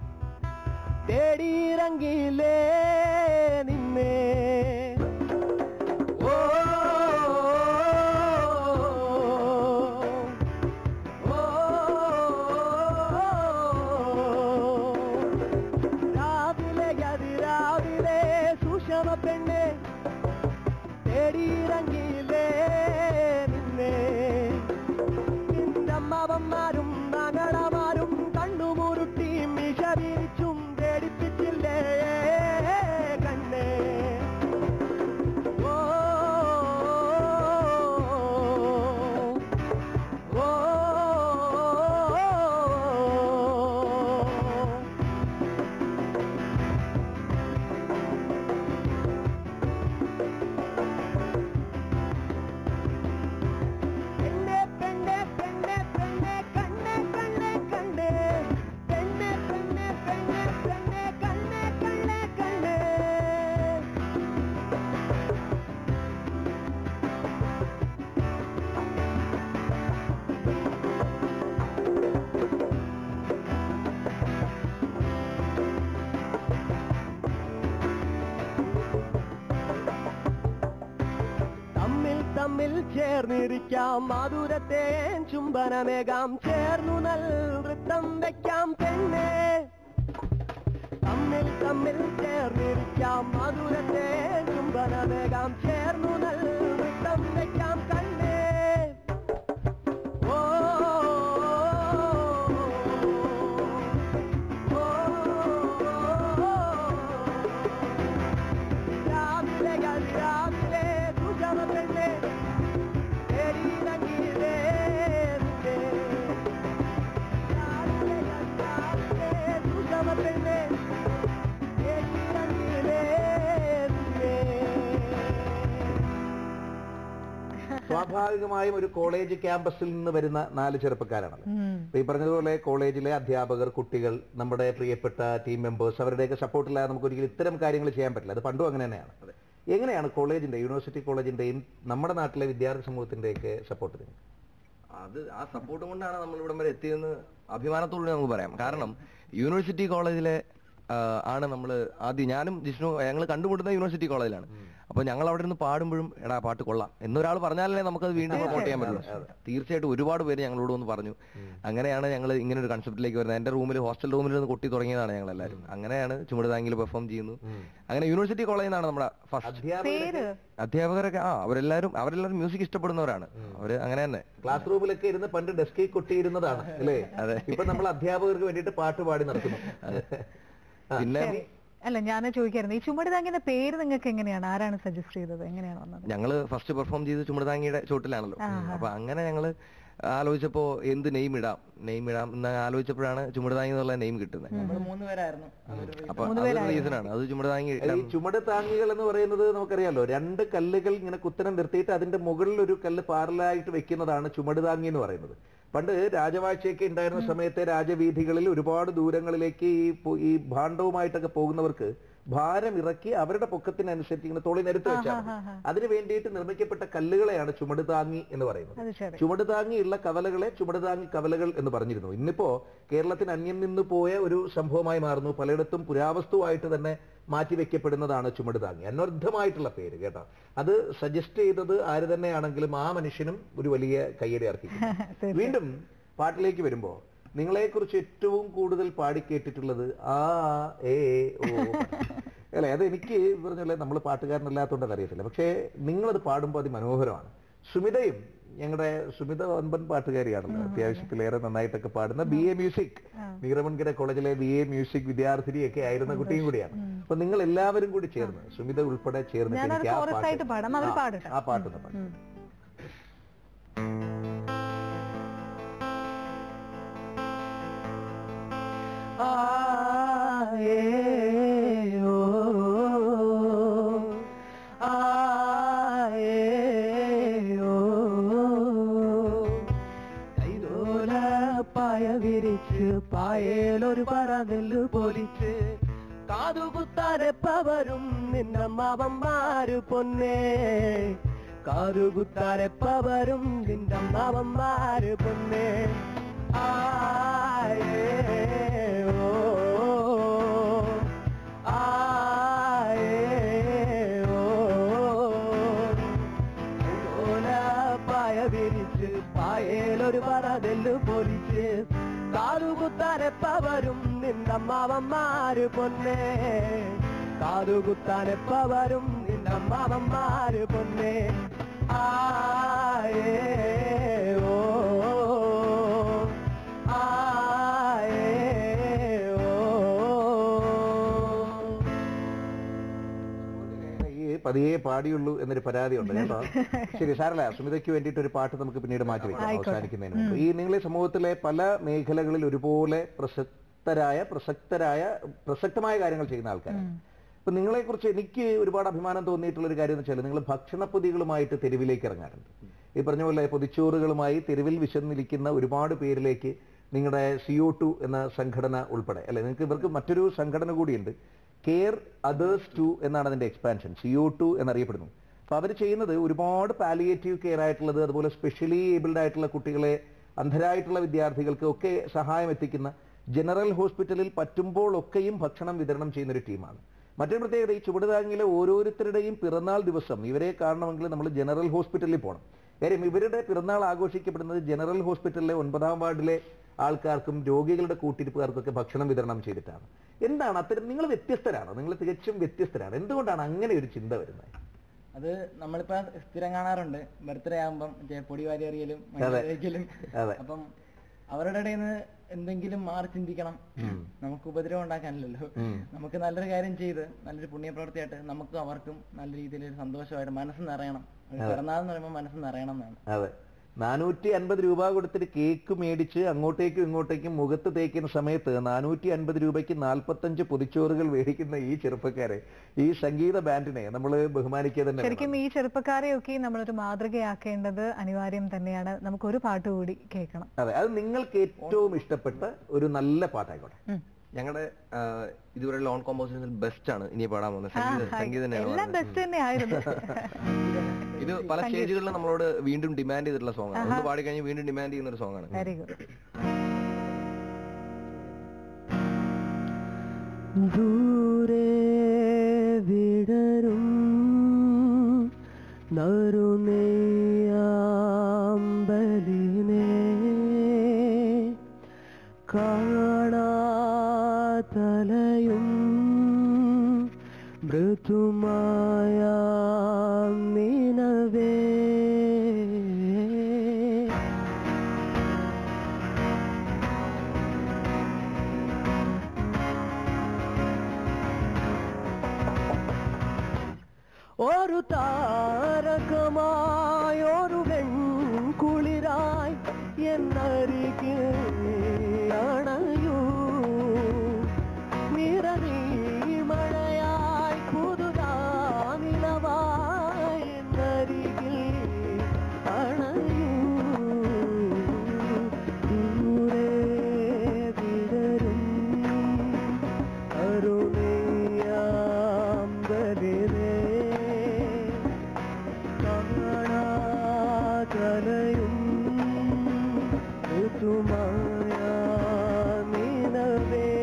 തേടിയിറങ്ങിയില്ലേ നിന്നെ ഓ രാവിലെ അതിരാവിലെ സുഷമ പെണ്ണെ തേടിയിറങ്ങിയില്ലേ നിന്നെ നിന്നമ്മവന്മാരും നങ്ങളമാരും കണ്ണുമുരുട്ടി മിഷ വിരിച്ചും പേടിപ്പിച്ചില്ലേ കണ്ണേ ഓ ഓ പെണ്ണെ പെണ്ണെ പെണ്ണെ പെണ്ണെ കണ്ണെ കണ്ണെ കണ്ണെ പെണ്ണെ പെണ്ണെ പെണ്ണെ പെണ്ണെ കണ്ണെ കണ്ണെ കണ്ണെ തമ്മിൽ തമ്മിൽ ചേർന്നിരിക്കാം മധുരത്തെ ചുംബനമേകാം ചേർന്നു നൽ വൃത്തം വെക്കാം പെണ്ണെ തമ്മിൽ തമ്മിൽ ചേർന്നിരിക്കാം മധുരത്തെ ചുംബനമേകാം ചേർന്നു നൽ വൃത്തം വെക്കാം കണ്ണേ ഓ രാവിലെ രാവിലെ സുഷമ പെണ്ണെ തേടിയിറങ്ങിയില്ലേ നിന്നെ. രാവിലെ രാവിലെ സുഷമ പെണ്ണെ സ്വാഭാവികമായും ഒരു കോളേജ് ക്യാമ്പസിൽ നിന്ന് വരുന്ന നാല് ചെറുപ്പക്കാരാണല്ലോ ഉം. ഇപ്പൊ ഈ പറഞ്ഞതുപോലെ കോളേജിലെ അധ്യാപകർ കുട്ടികൾ നമ്മുടെ പ്രിയപ്പെട്ട ടീം മെമ്പേഴ്സ് അവരുടെയൊക്കെ സപ്പോർട്ടില്ലാതെ നമുക്ക് ഒരിക്കലും ഇത്തരം കാര്യങ്ങൾ ചെയ്യാൻ പറ്റില്ല അത് പണ്ടും അങ്ങനെ തന്നെയാണ് എങ്ങനെയാണ് കോളേജിന്റെ യൂണിവേഴ്സിറ്റി കോളേജിന്റെയും നമ്മുടെ നാട്ടിലെ വിദ്യാർത്ഥി സമൂഹത്തിന്റെയൊക്കെ സപ്പോർട്ട് നിങ്ങൾക്ക് അത് ആ സപ്പോർട്ട് കൊണ്ടാണ് നമ്മൾ ഇവിടം വരെ എത്തിയതെന്ന് അഭിമാനത്തോടെ നമുക്ക് പറയാം കാരണം യൂണിവേഴ്സിറ്റി കോളേജിലെ ആ, ആണ് നമ്മൾ ആദ്യം ഞാനും ജിഷ്ണു ഞങ്ങൾ കണ്ടുമുട്ടുന്ന യൂണിവേഴ്സിറ്റി കോളേജിലാണ് അപ്പൊ ഞങ്ങൾ അവിടെ നിന്ന് പാടുമ്പോഴും എടാ പാട്ട് കൊള്ളാം എന്നൊരാൾ പറഞ്ഞാലേ നമുക്കത് വീണ്ടും പ്രൊമോട്ട് ചെയ്യാൻ പറ്റുള്ളൂ തീർച്ചയായിട്ടും ഒരുപാട് പേര് ഞങ്ങളോട് വന്ന് പറഞ്ഞു അങ്ങനെയാണ് ഞങ്ങൾ ഇങ്ങനെ ഒരു കൺസെപ്റ്റിലേക്ക് വരുന്നത് എന്റെ റൂമിൽ ഹോസ്റ്റൽ റൂമിൽ നിന്ന് കൊട്ടി തുടങ്ങിയതാണ് ഞങ്ങൾ എല്ലാവരും അങ്ങനെയാണ് ചുമടുതാങ്കിൽ പെർഫോം ചെയ്യുന്നു അങ്ങനെ യൂണിവേഴ്സിറ്റി കോളേജിൽ നിന്നാണ് നമ്മുടെ ഫസ്റ്റ് പേര് അധ്യാപകരൊക്കെ ആ അവരെല്ലാരും അവരെല്ലാരും മ്യൂസിക് ഇഷ്ടപ്പെടുന്നവരാണ് അവര് അങ്ങനെ തന്നെ ക്ലാസ് റൂമിലൊക്കെ ഇരുന്ന് പണ്ട് ഡെസ്കിൽ കൊട്ടിയിരുന്നതാണ് അല്ലേ ഇപ്പൊ നമ്മൾ അധ്യാപകർക്ക് വേണ്ടിയിട്ട് പാട്ട് പാടി നടക്കുന്നു പിന്നെ അല്ല ഞാൻ ചോദിക്കായിരുന്നു ഈ ചുമട് താങ്ങിന്റെ പേര് നിങ്ങൾക്ക് എങ്ങനെയാണ് ആരാണ് സജസ്റ്റ് ചെയ്തത് എങ്ങനെയാണ് വന്നത് ഞങ്ങള് ഫസ്റ്റ് പെർഫോം ചെയ്ത് ചുമടുതാങ്ങിയുടെ ചോട്ടിലാണല്ലോ അപ്പൊ അങ്ങനെ ഞങ്ങള് ആലോചിച്ചപ്പോ എന്ത് നെയിം ഇടാം നെയിം ഇടാം എന്ന് ആലോചിച്ചപ്പോഴാണ് ചുമടുതാങ്ങി എന്നുള്ള നെയിം കിട്ടുന്നത് നമ്മൾ മൂന്ന് പേരായിരുന്നു അതൊരു reason. അപ്പൊ അതൊരു റീസൺ ആണ് അത് ചുമടുതാങ്ങി ഈ ചുമട് താങ്ങികൾ എന്ന് പറയുന്നത് നമുക്കറിയാലോ രണ്ട് കല്ലുകൾ ഇങ്ങനെ കുത്തനെ നിർത്തിയിട്ട് അതിന്റെ മുകളിൽ ഒരു കല്ല് പാറലായിട്ട് വെക്കുന്നതാണ് ചുമട് താങ്ങി എന്ന് പറയുന്നത് പണ്ട് രാജവാഴ്ചയൊക്കെ ഉണ്ടായിരുന്ന സമയത്തെ രാജവീഥികളിൽ ഒരുപാട് ദൂരങ്ങളിലേക്ക് ഈ പോ- ഈ ഭാണ്ഡവുമായിട്ടൊക്കെ പോകുന്നവർക്ക് ഭാരം ഇറക്കി അവരുടെ പൊക്കത്തിനനുസരിച്ച് ഇങ്ങനെ തോളി നിരത്ത് വെച്ചാൽ മതി. അതിന് വേണ്ടിയിട്ട് നിർമ്മിക്കപ്പെട്ട കല്ലുകളെയാണ് ചുമട് താങ്ങി എന്ന് പറയുന്നത് അത് ശരി ചുമട് താങ്ങിയുള്ള കവലകളെ ചുമട് താങ്ങി കവലകൾ എന്ന് പറഞ്ഞിരുന്നു ഇന്നിപ്പോ കേരളത്തിന് അന്യം നിന്ന് പോയ ഒരു സംഭവമായി മാറുന്നു പലയിടത്തും പുരാവസ്തുവായിട്ട് തന്നെ മാറ്റിവെക്കപ്പെടുന്നതാണ് ചുമട് താങ്ങി അനർദ്ധമായിട്ടുള്ള പേര് കേട്ടോ അത് സജസ്റ്റ് ചെയ്തത് ആര് തന്നെയാണെങ്കിലും ആ മനുഷ്യനും ഒരു വലിയ കയ്യടി അർപ്പിക്കും വീണ്ടും പാട്ടിലേക്ക് വരുമ്പോ നിങ്ങളെ കുറിച്ച് ഏറ്റവും കൂടുതൽ പാടി കേട്ടിട്ടുള്ളത് ആ ഏ ഓ അല്ലെ അത് എനിക്ക് പറഞ്ഞല്ലേ നമ്മൾ പാട്ടുകാരനല്ലാത്തതുകൊണ്ട് അറിയത്തില്ല പക്ഷേ നിങ്ങളത് പാടുമ്പോൾ അതിമനോഹരമാണ് സുമിതയും ഞങ്ങളുടെ സുമിത വൻപൻ പാട്ടുകാരിയാണല്ലോ അത്യാവശ്യത്തിലേറെ നന്നായിട്ടൊക്കെ പാടുന്ന ബി എ മ്യൂസിക് നീറമൺകര കോളേജിലെ ബി എ മ്യൂസിക് വിദ്യാർത്ഥിനിയൊക്കെ ആയിരുന്ന കുട്ടിയും കൂടിയാണ് അപ്പൊ നിങ്ങൾ എല്ലാവരും കൂടി ചേർന്ന് സുമിത ഉൾപ്പെടെ ചേർന്ന് ഞാനൊരു എനിക്ക് ആ chorus ആയിട്ട് പാട്ട് പാടാം. അവർ ആ, പാടട്ടെ. ആ പാട്ടൊന്ന് പാടും പായ വിരിച്ച് പായേലൊരു പറ നെല്ല് പൊലിച്ച് കാതുകുത്താരെപ്പവരും നിന്നമ്മാവന്മാര് പൊന്നേ കാതുകുത്താരെപ്പവരും നിന്നമ്മാവന്മാര് പൊന്നേ ആയേ ഓ ആയേ ഓ പായ വിരിച്ച് പായേലൊരു പറ നെല്ല് പൊലിച്ച് കാതുകുത്താനെപ്പവരും നിന്നമ്മാവന്മാര് പൊന്നേ കാതുകുത്താനെപ്പവരും നിന്നമ്മാവന്മാര് പൊന്നേ ആയേ ഓ ആയേ ഓ ഈ പതിയെ പാടിയുള്ളൂ എന്നൊരു പരാതിയുണ്ട് കേട്ടോ ശരി സാരല്ല സുമിതയ്ക്ക് വേണ്ടിയിട്ട് ഒരു പാട്ട് നമുക്ക് പിന്നീട് മാറ്റി വെക്കാം അവസാനിക്കുന്നതിന് മുമ്പ് ഈ നിങ്ങളെ സമൂഹത്തിലെ പല മേഖലകളിൽ ഒരുപോലെ പ്രസക്തരായ പ്രസക്തരായ പ്രസക്തമായ കാര്യങ്ങൾ ചെയ്യുന്ന ആൾക്കാരാണ് അപ്പൊ നിങ്ങളെ കുറിച്ച് എനിക്ക് ഒരുപാട് അഭിമാനം തോന്നിയിട്ടുള്ള ഒരു കാര്യം എന്ന് വെച്ചാൽ നിങ്ങൾ ഭക്ഷണപ്പൊതികളുമായിട്ട് തെരുവിലേക്ക് ഇറങ്ങാറുണ്ട് ഈ പറഞ്ഞ പോലെ പൊതിച്ചോറുകളുമായി തെരുവിൽ വിശന്നിരിക്കുന്ന ഒരുപാട് പേരിലേക്ക് നിങ്ങളുടെ സിഒ ടു എന്ന സംഘടന ഉൾപ്പെടെ അല്ലെ നിങ്ങൾക്ക് ഇവർക്ക് മറ്റൊരു സംഘടന കൂടിയുണ്ട് കെയർ അതേഴ്സ് ടു എന്നാണ് അതിന്റെ എക്സ്പാൻഷൻ സിഒ ടു എന്നറിയപ്പെടുന്നു അപ്പൊ അവർ ചെയ്യുന്നത് ഒരുപാട് പാലിയേറ്റീവ് കെയർ ആയിട്ടുള്ളത് അതുപോലെ സ്പെഷ്യലി ഏബിൾഡ് ആയിട്ടുള്ള കുട്ടികളെ അന്ധരായിട്ടുള്ള വിദ്യാർത്ഥികൾക്ക് ഒക്കെ സഹായം എത്തിക്കുന്ന ജനറൽ ഹോസ്പിറ്റലിൽ പറ്റുമ്പോൾ ഒക്കെയും ഭക്ഷണം വിതരണം ചെയ്യുന്ന ഒരു ടീമാണ് മറ്റൊരു പ്രത്യേകത ഈ ചുവടുതാങ്ങിലെ ഓരോരുത്തരുടെയും പിറന്നാൾ ദിവസം ഇവരെ കാണണമെങ്കിൽ നമ്മൾ ജനറൽ ഹോസ്പിറ്റലിൽ പോകണം കാര്യം ഇവരുടെ പിറന്നാൾ ആഘോഷിക്കപ്പെടുന്നത് ജനറൽ ഹോസ്പിറ്റലിലെ ഒൻപതാം വാർഡിലെ ആൾക്കാർക്കും രോഗികളുടെ കൂട്ടിരിപ്പുകാർക്കൊക്കെ ഭക്ഷണം വിതരണം ചെയ്തിട്ടാണ് എന്താണ് അത്തരം നിങ്ങൾ വ്യത്യസ്തരാണ് നിങ്ങൾ തികച്ചും വ്യത്യസ്തരാണ് എന്തുകൊണ്ടാണ് അങ്ങനെ ഒരു ചിന്ത വരുന്നത് അത് നമ്മളിപ്പോ സ്ഥിരം കാണാറുണ്ട് ബർത്ത്ഡേ ആകുമ്പം മറ്റേ പൊടി വാരി എറിയലും അതെ. മഞ്ഞളിക്കലും അതെ. അപ്പം അവരുടെ ഇടയിൽ നിന്ന് എന്തെങ്കിലും മാറി ചിന്തിക്കണം നമുക്ക് ഉപദ്രവം ഉണ്ടാക്കാനല്ലല്ലോ നമുക്ക് നല്ലൊരു കാര്യം ചെയ്ത് നല്ലൊരു പുണ്യപ്രവൃത്തിയായിട്ട് നമുക്കും അവർക്കും നല്ല രീതിയിൽ ഒരു സന്തോഷമായിട്ട് മനസ്സ് നിറയണം ഒരു പിറന്നാൾ എന്ന് പറയുമ്പോൾ മനസ്സ് നിറയണം എന്നാണ് അതെ നാനൂറ്റി അൻപത് രൂപ കൊടുത്തിട്ട് കേക്ക് മേടിച്ച് അങ്ങോട്ടേക്കും ഇങ്ങോട്ടേക്കും മുഖത്ത് തേക്കുന്ന സമയത്ത് നാനൂറ്റി അൻപത് രൂപയ്ക്ക് നാൽപ്പത്തഞ്ച് പൊതിച്ചോറുകൾ മേടിക്കുന്ന ഈ ചെറുപ്പക്കാരെ ഈ സംഗീത ബാൻഡിനെ നമ്മൾ ബഹുമാനിക്കുക തന്നെ വേണം. ശരിക്കും ഈ ചെറുപ്പക്കാരെയൊക്കെ നമ്മളൊരു മാതൃകയാക്കേണ്ടത് അനിവാര്യം തന്നെയാണ് നമുക്ക് ഒരു പാട്ട് കൂടി കേൾക്കണം അതെ അത് നിങ്ങൾക്ക് ഏറ്റവും ഇഷ്ടപ്പെട്ട ഒരു നല്ല പാട്ടായിക്കോട്ടെ ഉം. ഞങ്ങളുടെ ഇതുവരെ ലോൺ കോമ്പോസിഷനിൽ ബെസ്റ്റ് ആണ് ഇനി പാടാൻ പോകുന്നത് സംഗീത ആ, സംഗീതം തന്നെയാണ് എല്ലാം പാടുന്നത്. ബെസ്റ്റ് തന്നെയായിരുന്നു ഇത് പല സ്റ്റേജുകളിലും നമ്മളോട് വീണ്ടും ഡിമാൻഡ് ചെയ്തിട്ടുള്ള സോങ് ആണ് ഒന്ന് പാടി കഴിഞ്ഞ് വീണ്ടും ഡിമാൻഡ് ചെയ്യുന്ന ഒരു സോങ് ആണ് വെരി ഗുഡ് ദൂരെ വിടരും നറുനെയ്യാമ്പലിനെ കാണാതലയും മൃദുമായ നിനവേ ഒരു താരകമായി ഒരു വെൺകുളിരായി എന്നരികിൽ അണയൂ നിറനീ മഴയായി പുതുതാനിലവായി എന്നരികിൽ അണയൂ ദൂരെ വിടരും അരുണയാമ്പലിനെ കാണാകലയും ഋതുമായ നിലവേ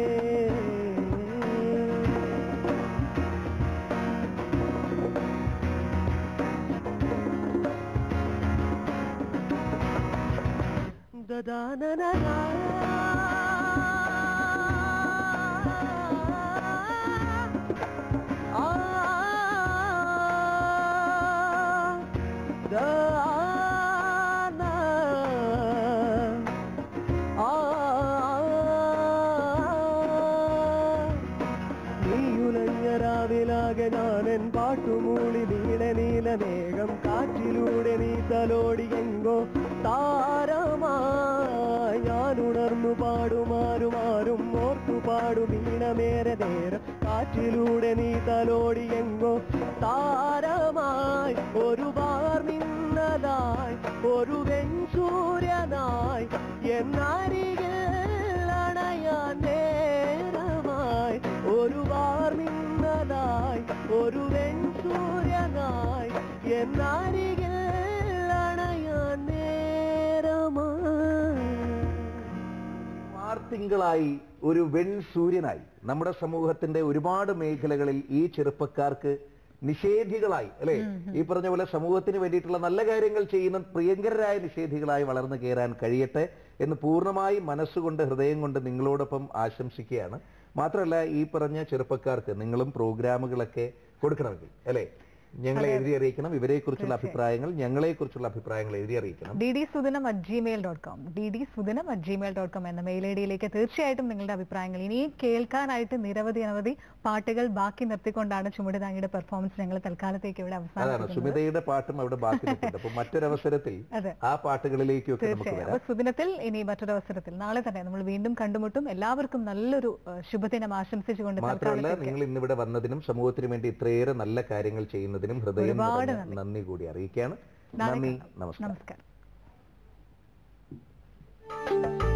നീയുലഞ്ഞരാവിലാകെ ഞാനെൻ പാട്ടുമൂളി നീല നീല മേഘം കാറ്റിലൂടെ നീ തലോടി എങ്കോ താരമായി ഞാൻ ഉണർന്നു പാടുമാറുമാറും ഓർത്തു പാടും ഈണമേറെ നേരം കാറ്റിലൂടെ നീ തലോടി എങ്കോ താരമായി ഒരു വാർ മിന്നലായി ഒരു വെൺസൂര്യനായി എന്നരികിൽ അണയാൻ നേരമായി ഒരു വാർ മിന്നലായി ഒരു വെൺസൂര്യനായി എന്നരികിൽ അണയാൻ നേരമായി തിങ്കളായി ഒരു വെൺ സൂര്യനായി നമ്മുടെ സമൂഹത്തിന്റെ ഒരുപാട് മേഖലകളിൽ ഈ ചെറുപ്പക്കാർക്ക് നിഷേധികളായി അല്ലെ ഈ പറഞ്ഞ പോലെ സമൂഹത്തിന് വേണ്ടിയിട്ടുള്ള നല്ല കാര്യങ്ങൾ ചെയ്യുന്ന പ്രിയങ്കരായ നിഷേധികളായി വളർന്നു കയറാൻ കഴിയട്ടെ എന്ന് പൂർണ്ണമായി മനസ്സുകൊണ്ട് ഹൃദയം കൊണ്ട് നിങ്ങളോടൊപ്പം ആശംസിക്കുകയാണ് മാത്രമല്ല ഈ പറഞ്ഞ ചെറുപ്പക്കാർക്ക് നിങ്ങളും പ്രോഗ്രാമുകളൊക്കെ കൊടുക്കണമെങ്കിൽ അല്ലെ ഞങ്ങളെ എഴുതി അറിയിക്കണം ഇവരെ കുറിച്ചുള്ള അഭിപ്രായങ്ങൾ ഞങ്ങളെ കുറിച്ചുള്ള അഭിപ്രായങ്ങൾ എഴുതി അറിയിക്കണം D D Sudinam at Gmail dot com D D Sudinam at Gmail dot com എന്ന മെയിൽ ഐ ഡിയിലേക്ക് തീർച്ചയായിട്ടും നിങ്ങളുടെ അഭിപ്രായങ്ങൾ ഇനിയും കേൾക്കാനായിട്ട് നിരവധി അനവധി പാട്ടുകൾ ബാക്കി നിർത്തിക്കൊണ്ടാണ് ചുമടുതാങ്ങിയുടെ പെർഫോമൻസ് ഞങ്ങൾ തൽക്കാലത്തേക്ക് ഇവിടെ അതാണ് അവസാനിപ്പിക്കുന്നത് സുമിതയുടെ പാട്ടും അവിടെ ബാക്കി നിൽക്കുന്നുണ്ട് അപ്പൊ മറ്റൊരവസരത്തിൽ അതെ. ആ പാട്ടുകളിലേക്കൊക്കെ നമുക്ക് തീർച്ചയായും വരാം അപ്പൊ സുദിനത്തിൽ ഇനി മറ്റൊരു അവസരത്തിൽ നാളെ തന്നെ നമ്മൾ വീണ്ടും കണ്ടുമുട്ടും എല്ലാവർക്കും നല്ലൊരു ഏഹ്, ശുഭദിനം ആശംസിച്ചുകൊണ്ട് മാത്രമല്ല തൽക്കാലത്തേക്ക് നിങ്ങൾ ഇന്നിവിടെ വന്നതിനും സമൂഹത്തിന് വേണ്ടി ഇത്രയേറെ നല്ല കാര്യങ്ങൾ ചെയ്യുന്നതിനും ഹൃദയം ഒരുപാട് നിറഞ്ഞ നന്ദി. നന്ദി കൂടി അറിയിക്കുകയാണ് നാളെ നന്ദി കാണാം. നമസ്കാരം നമസ്കാരം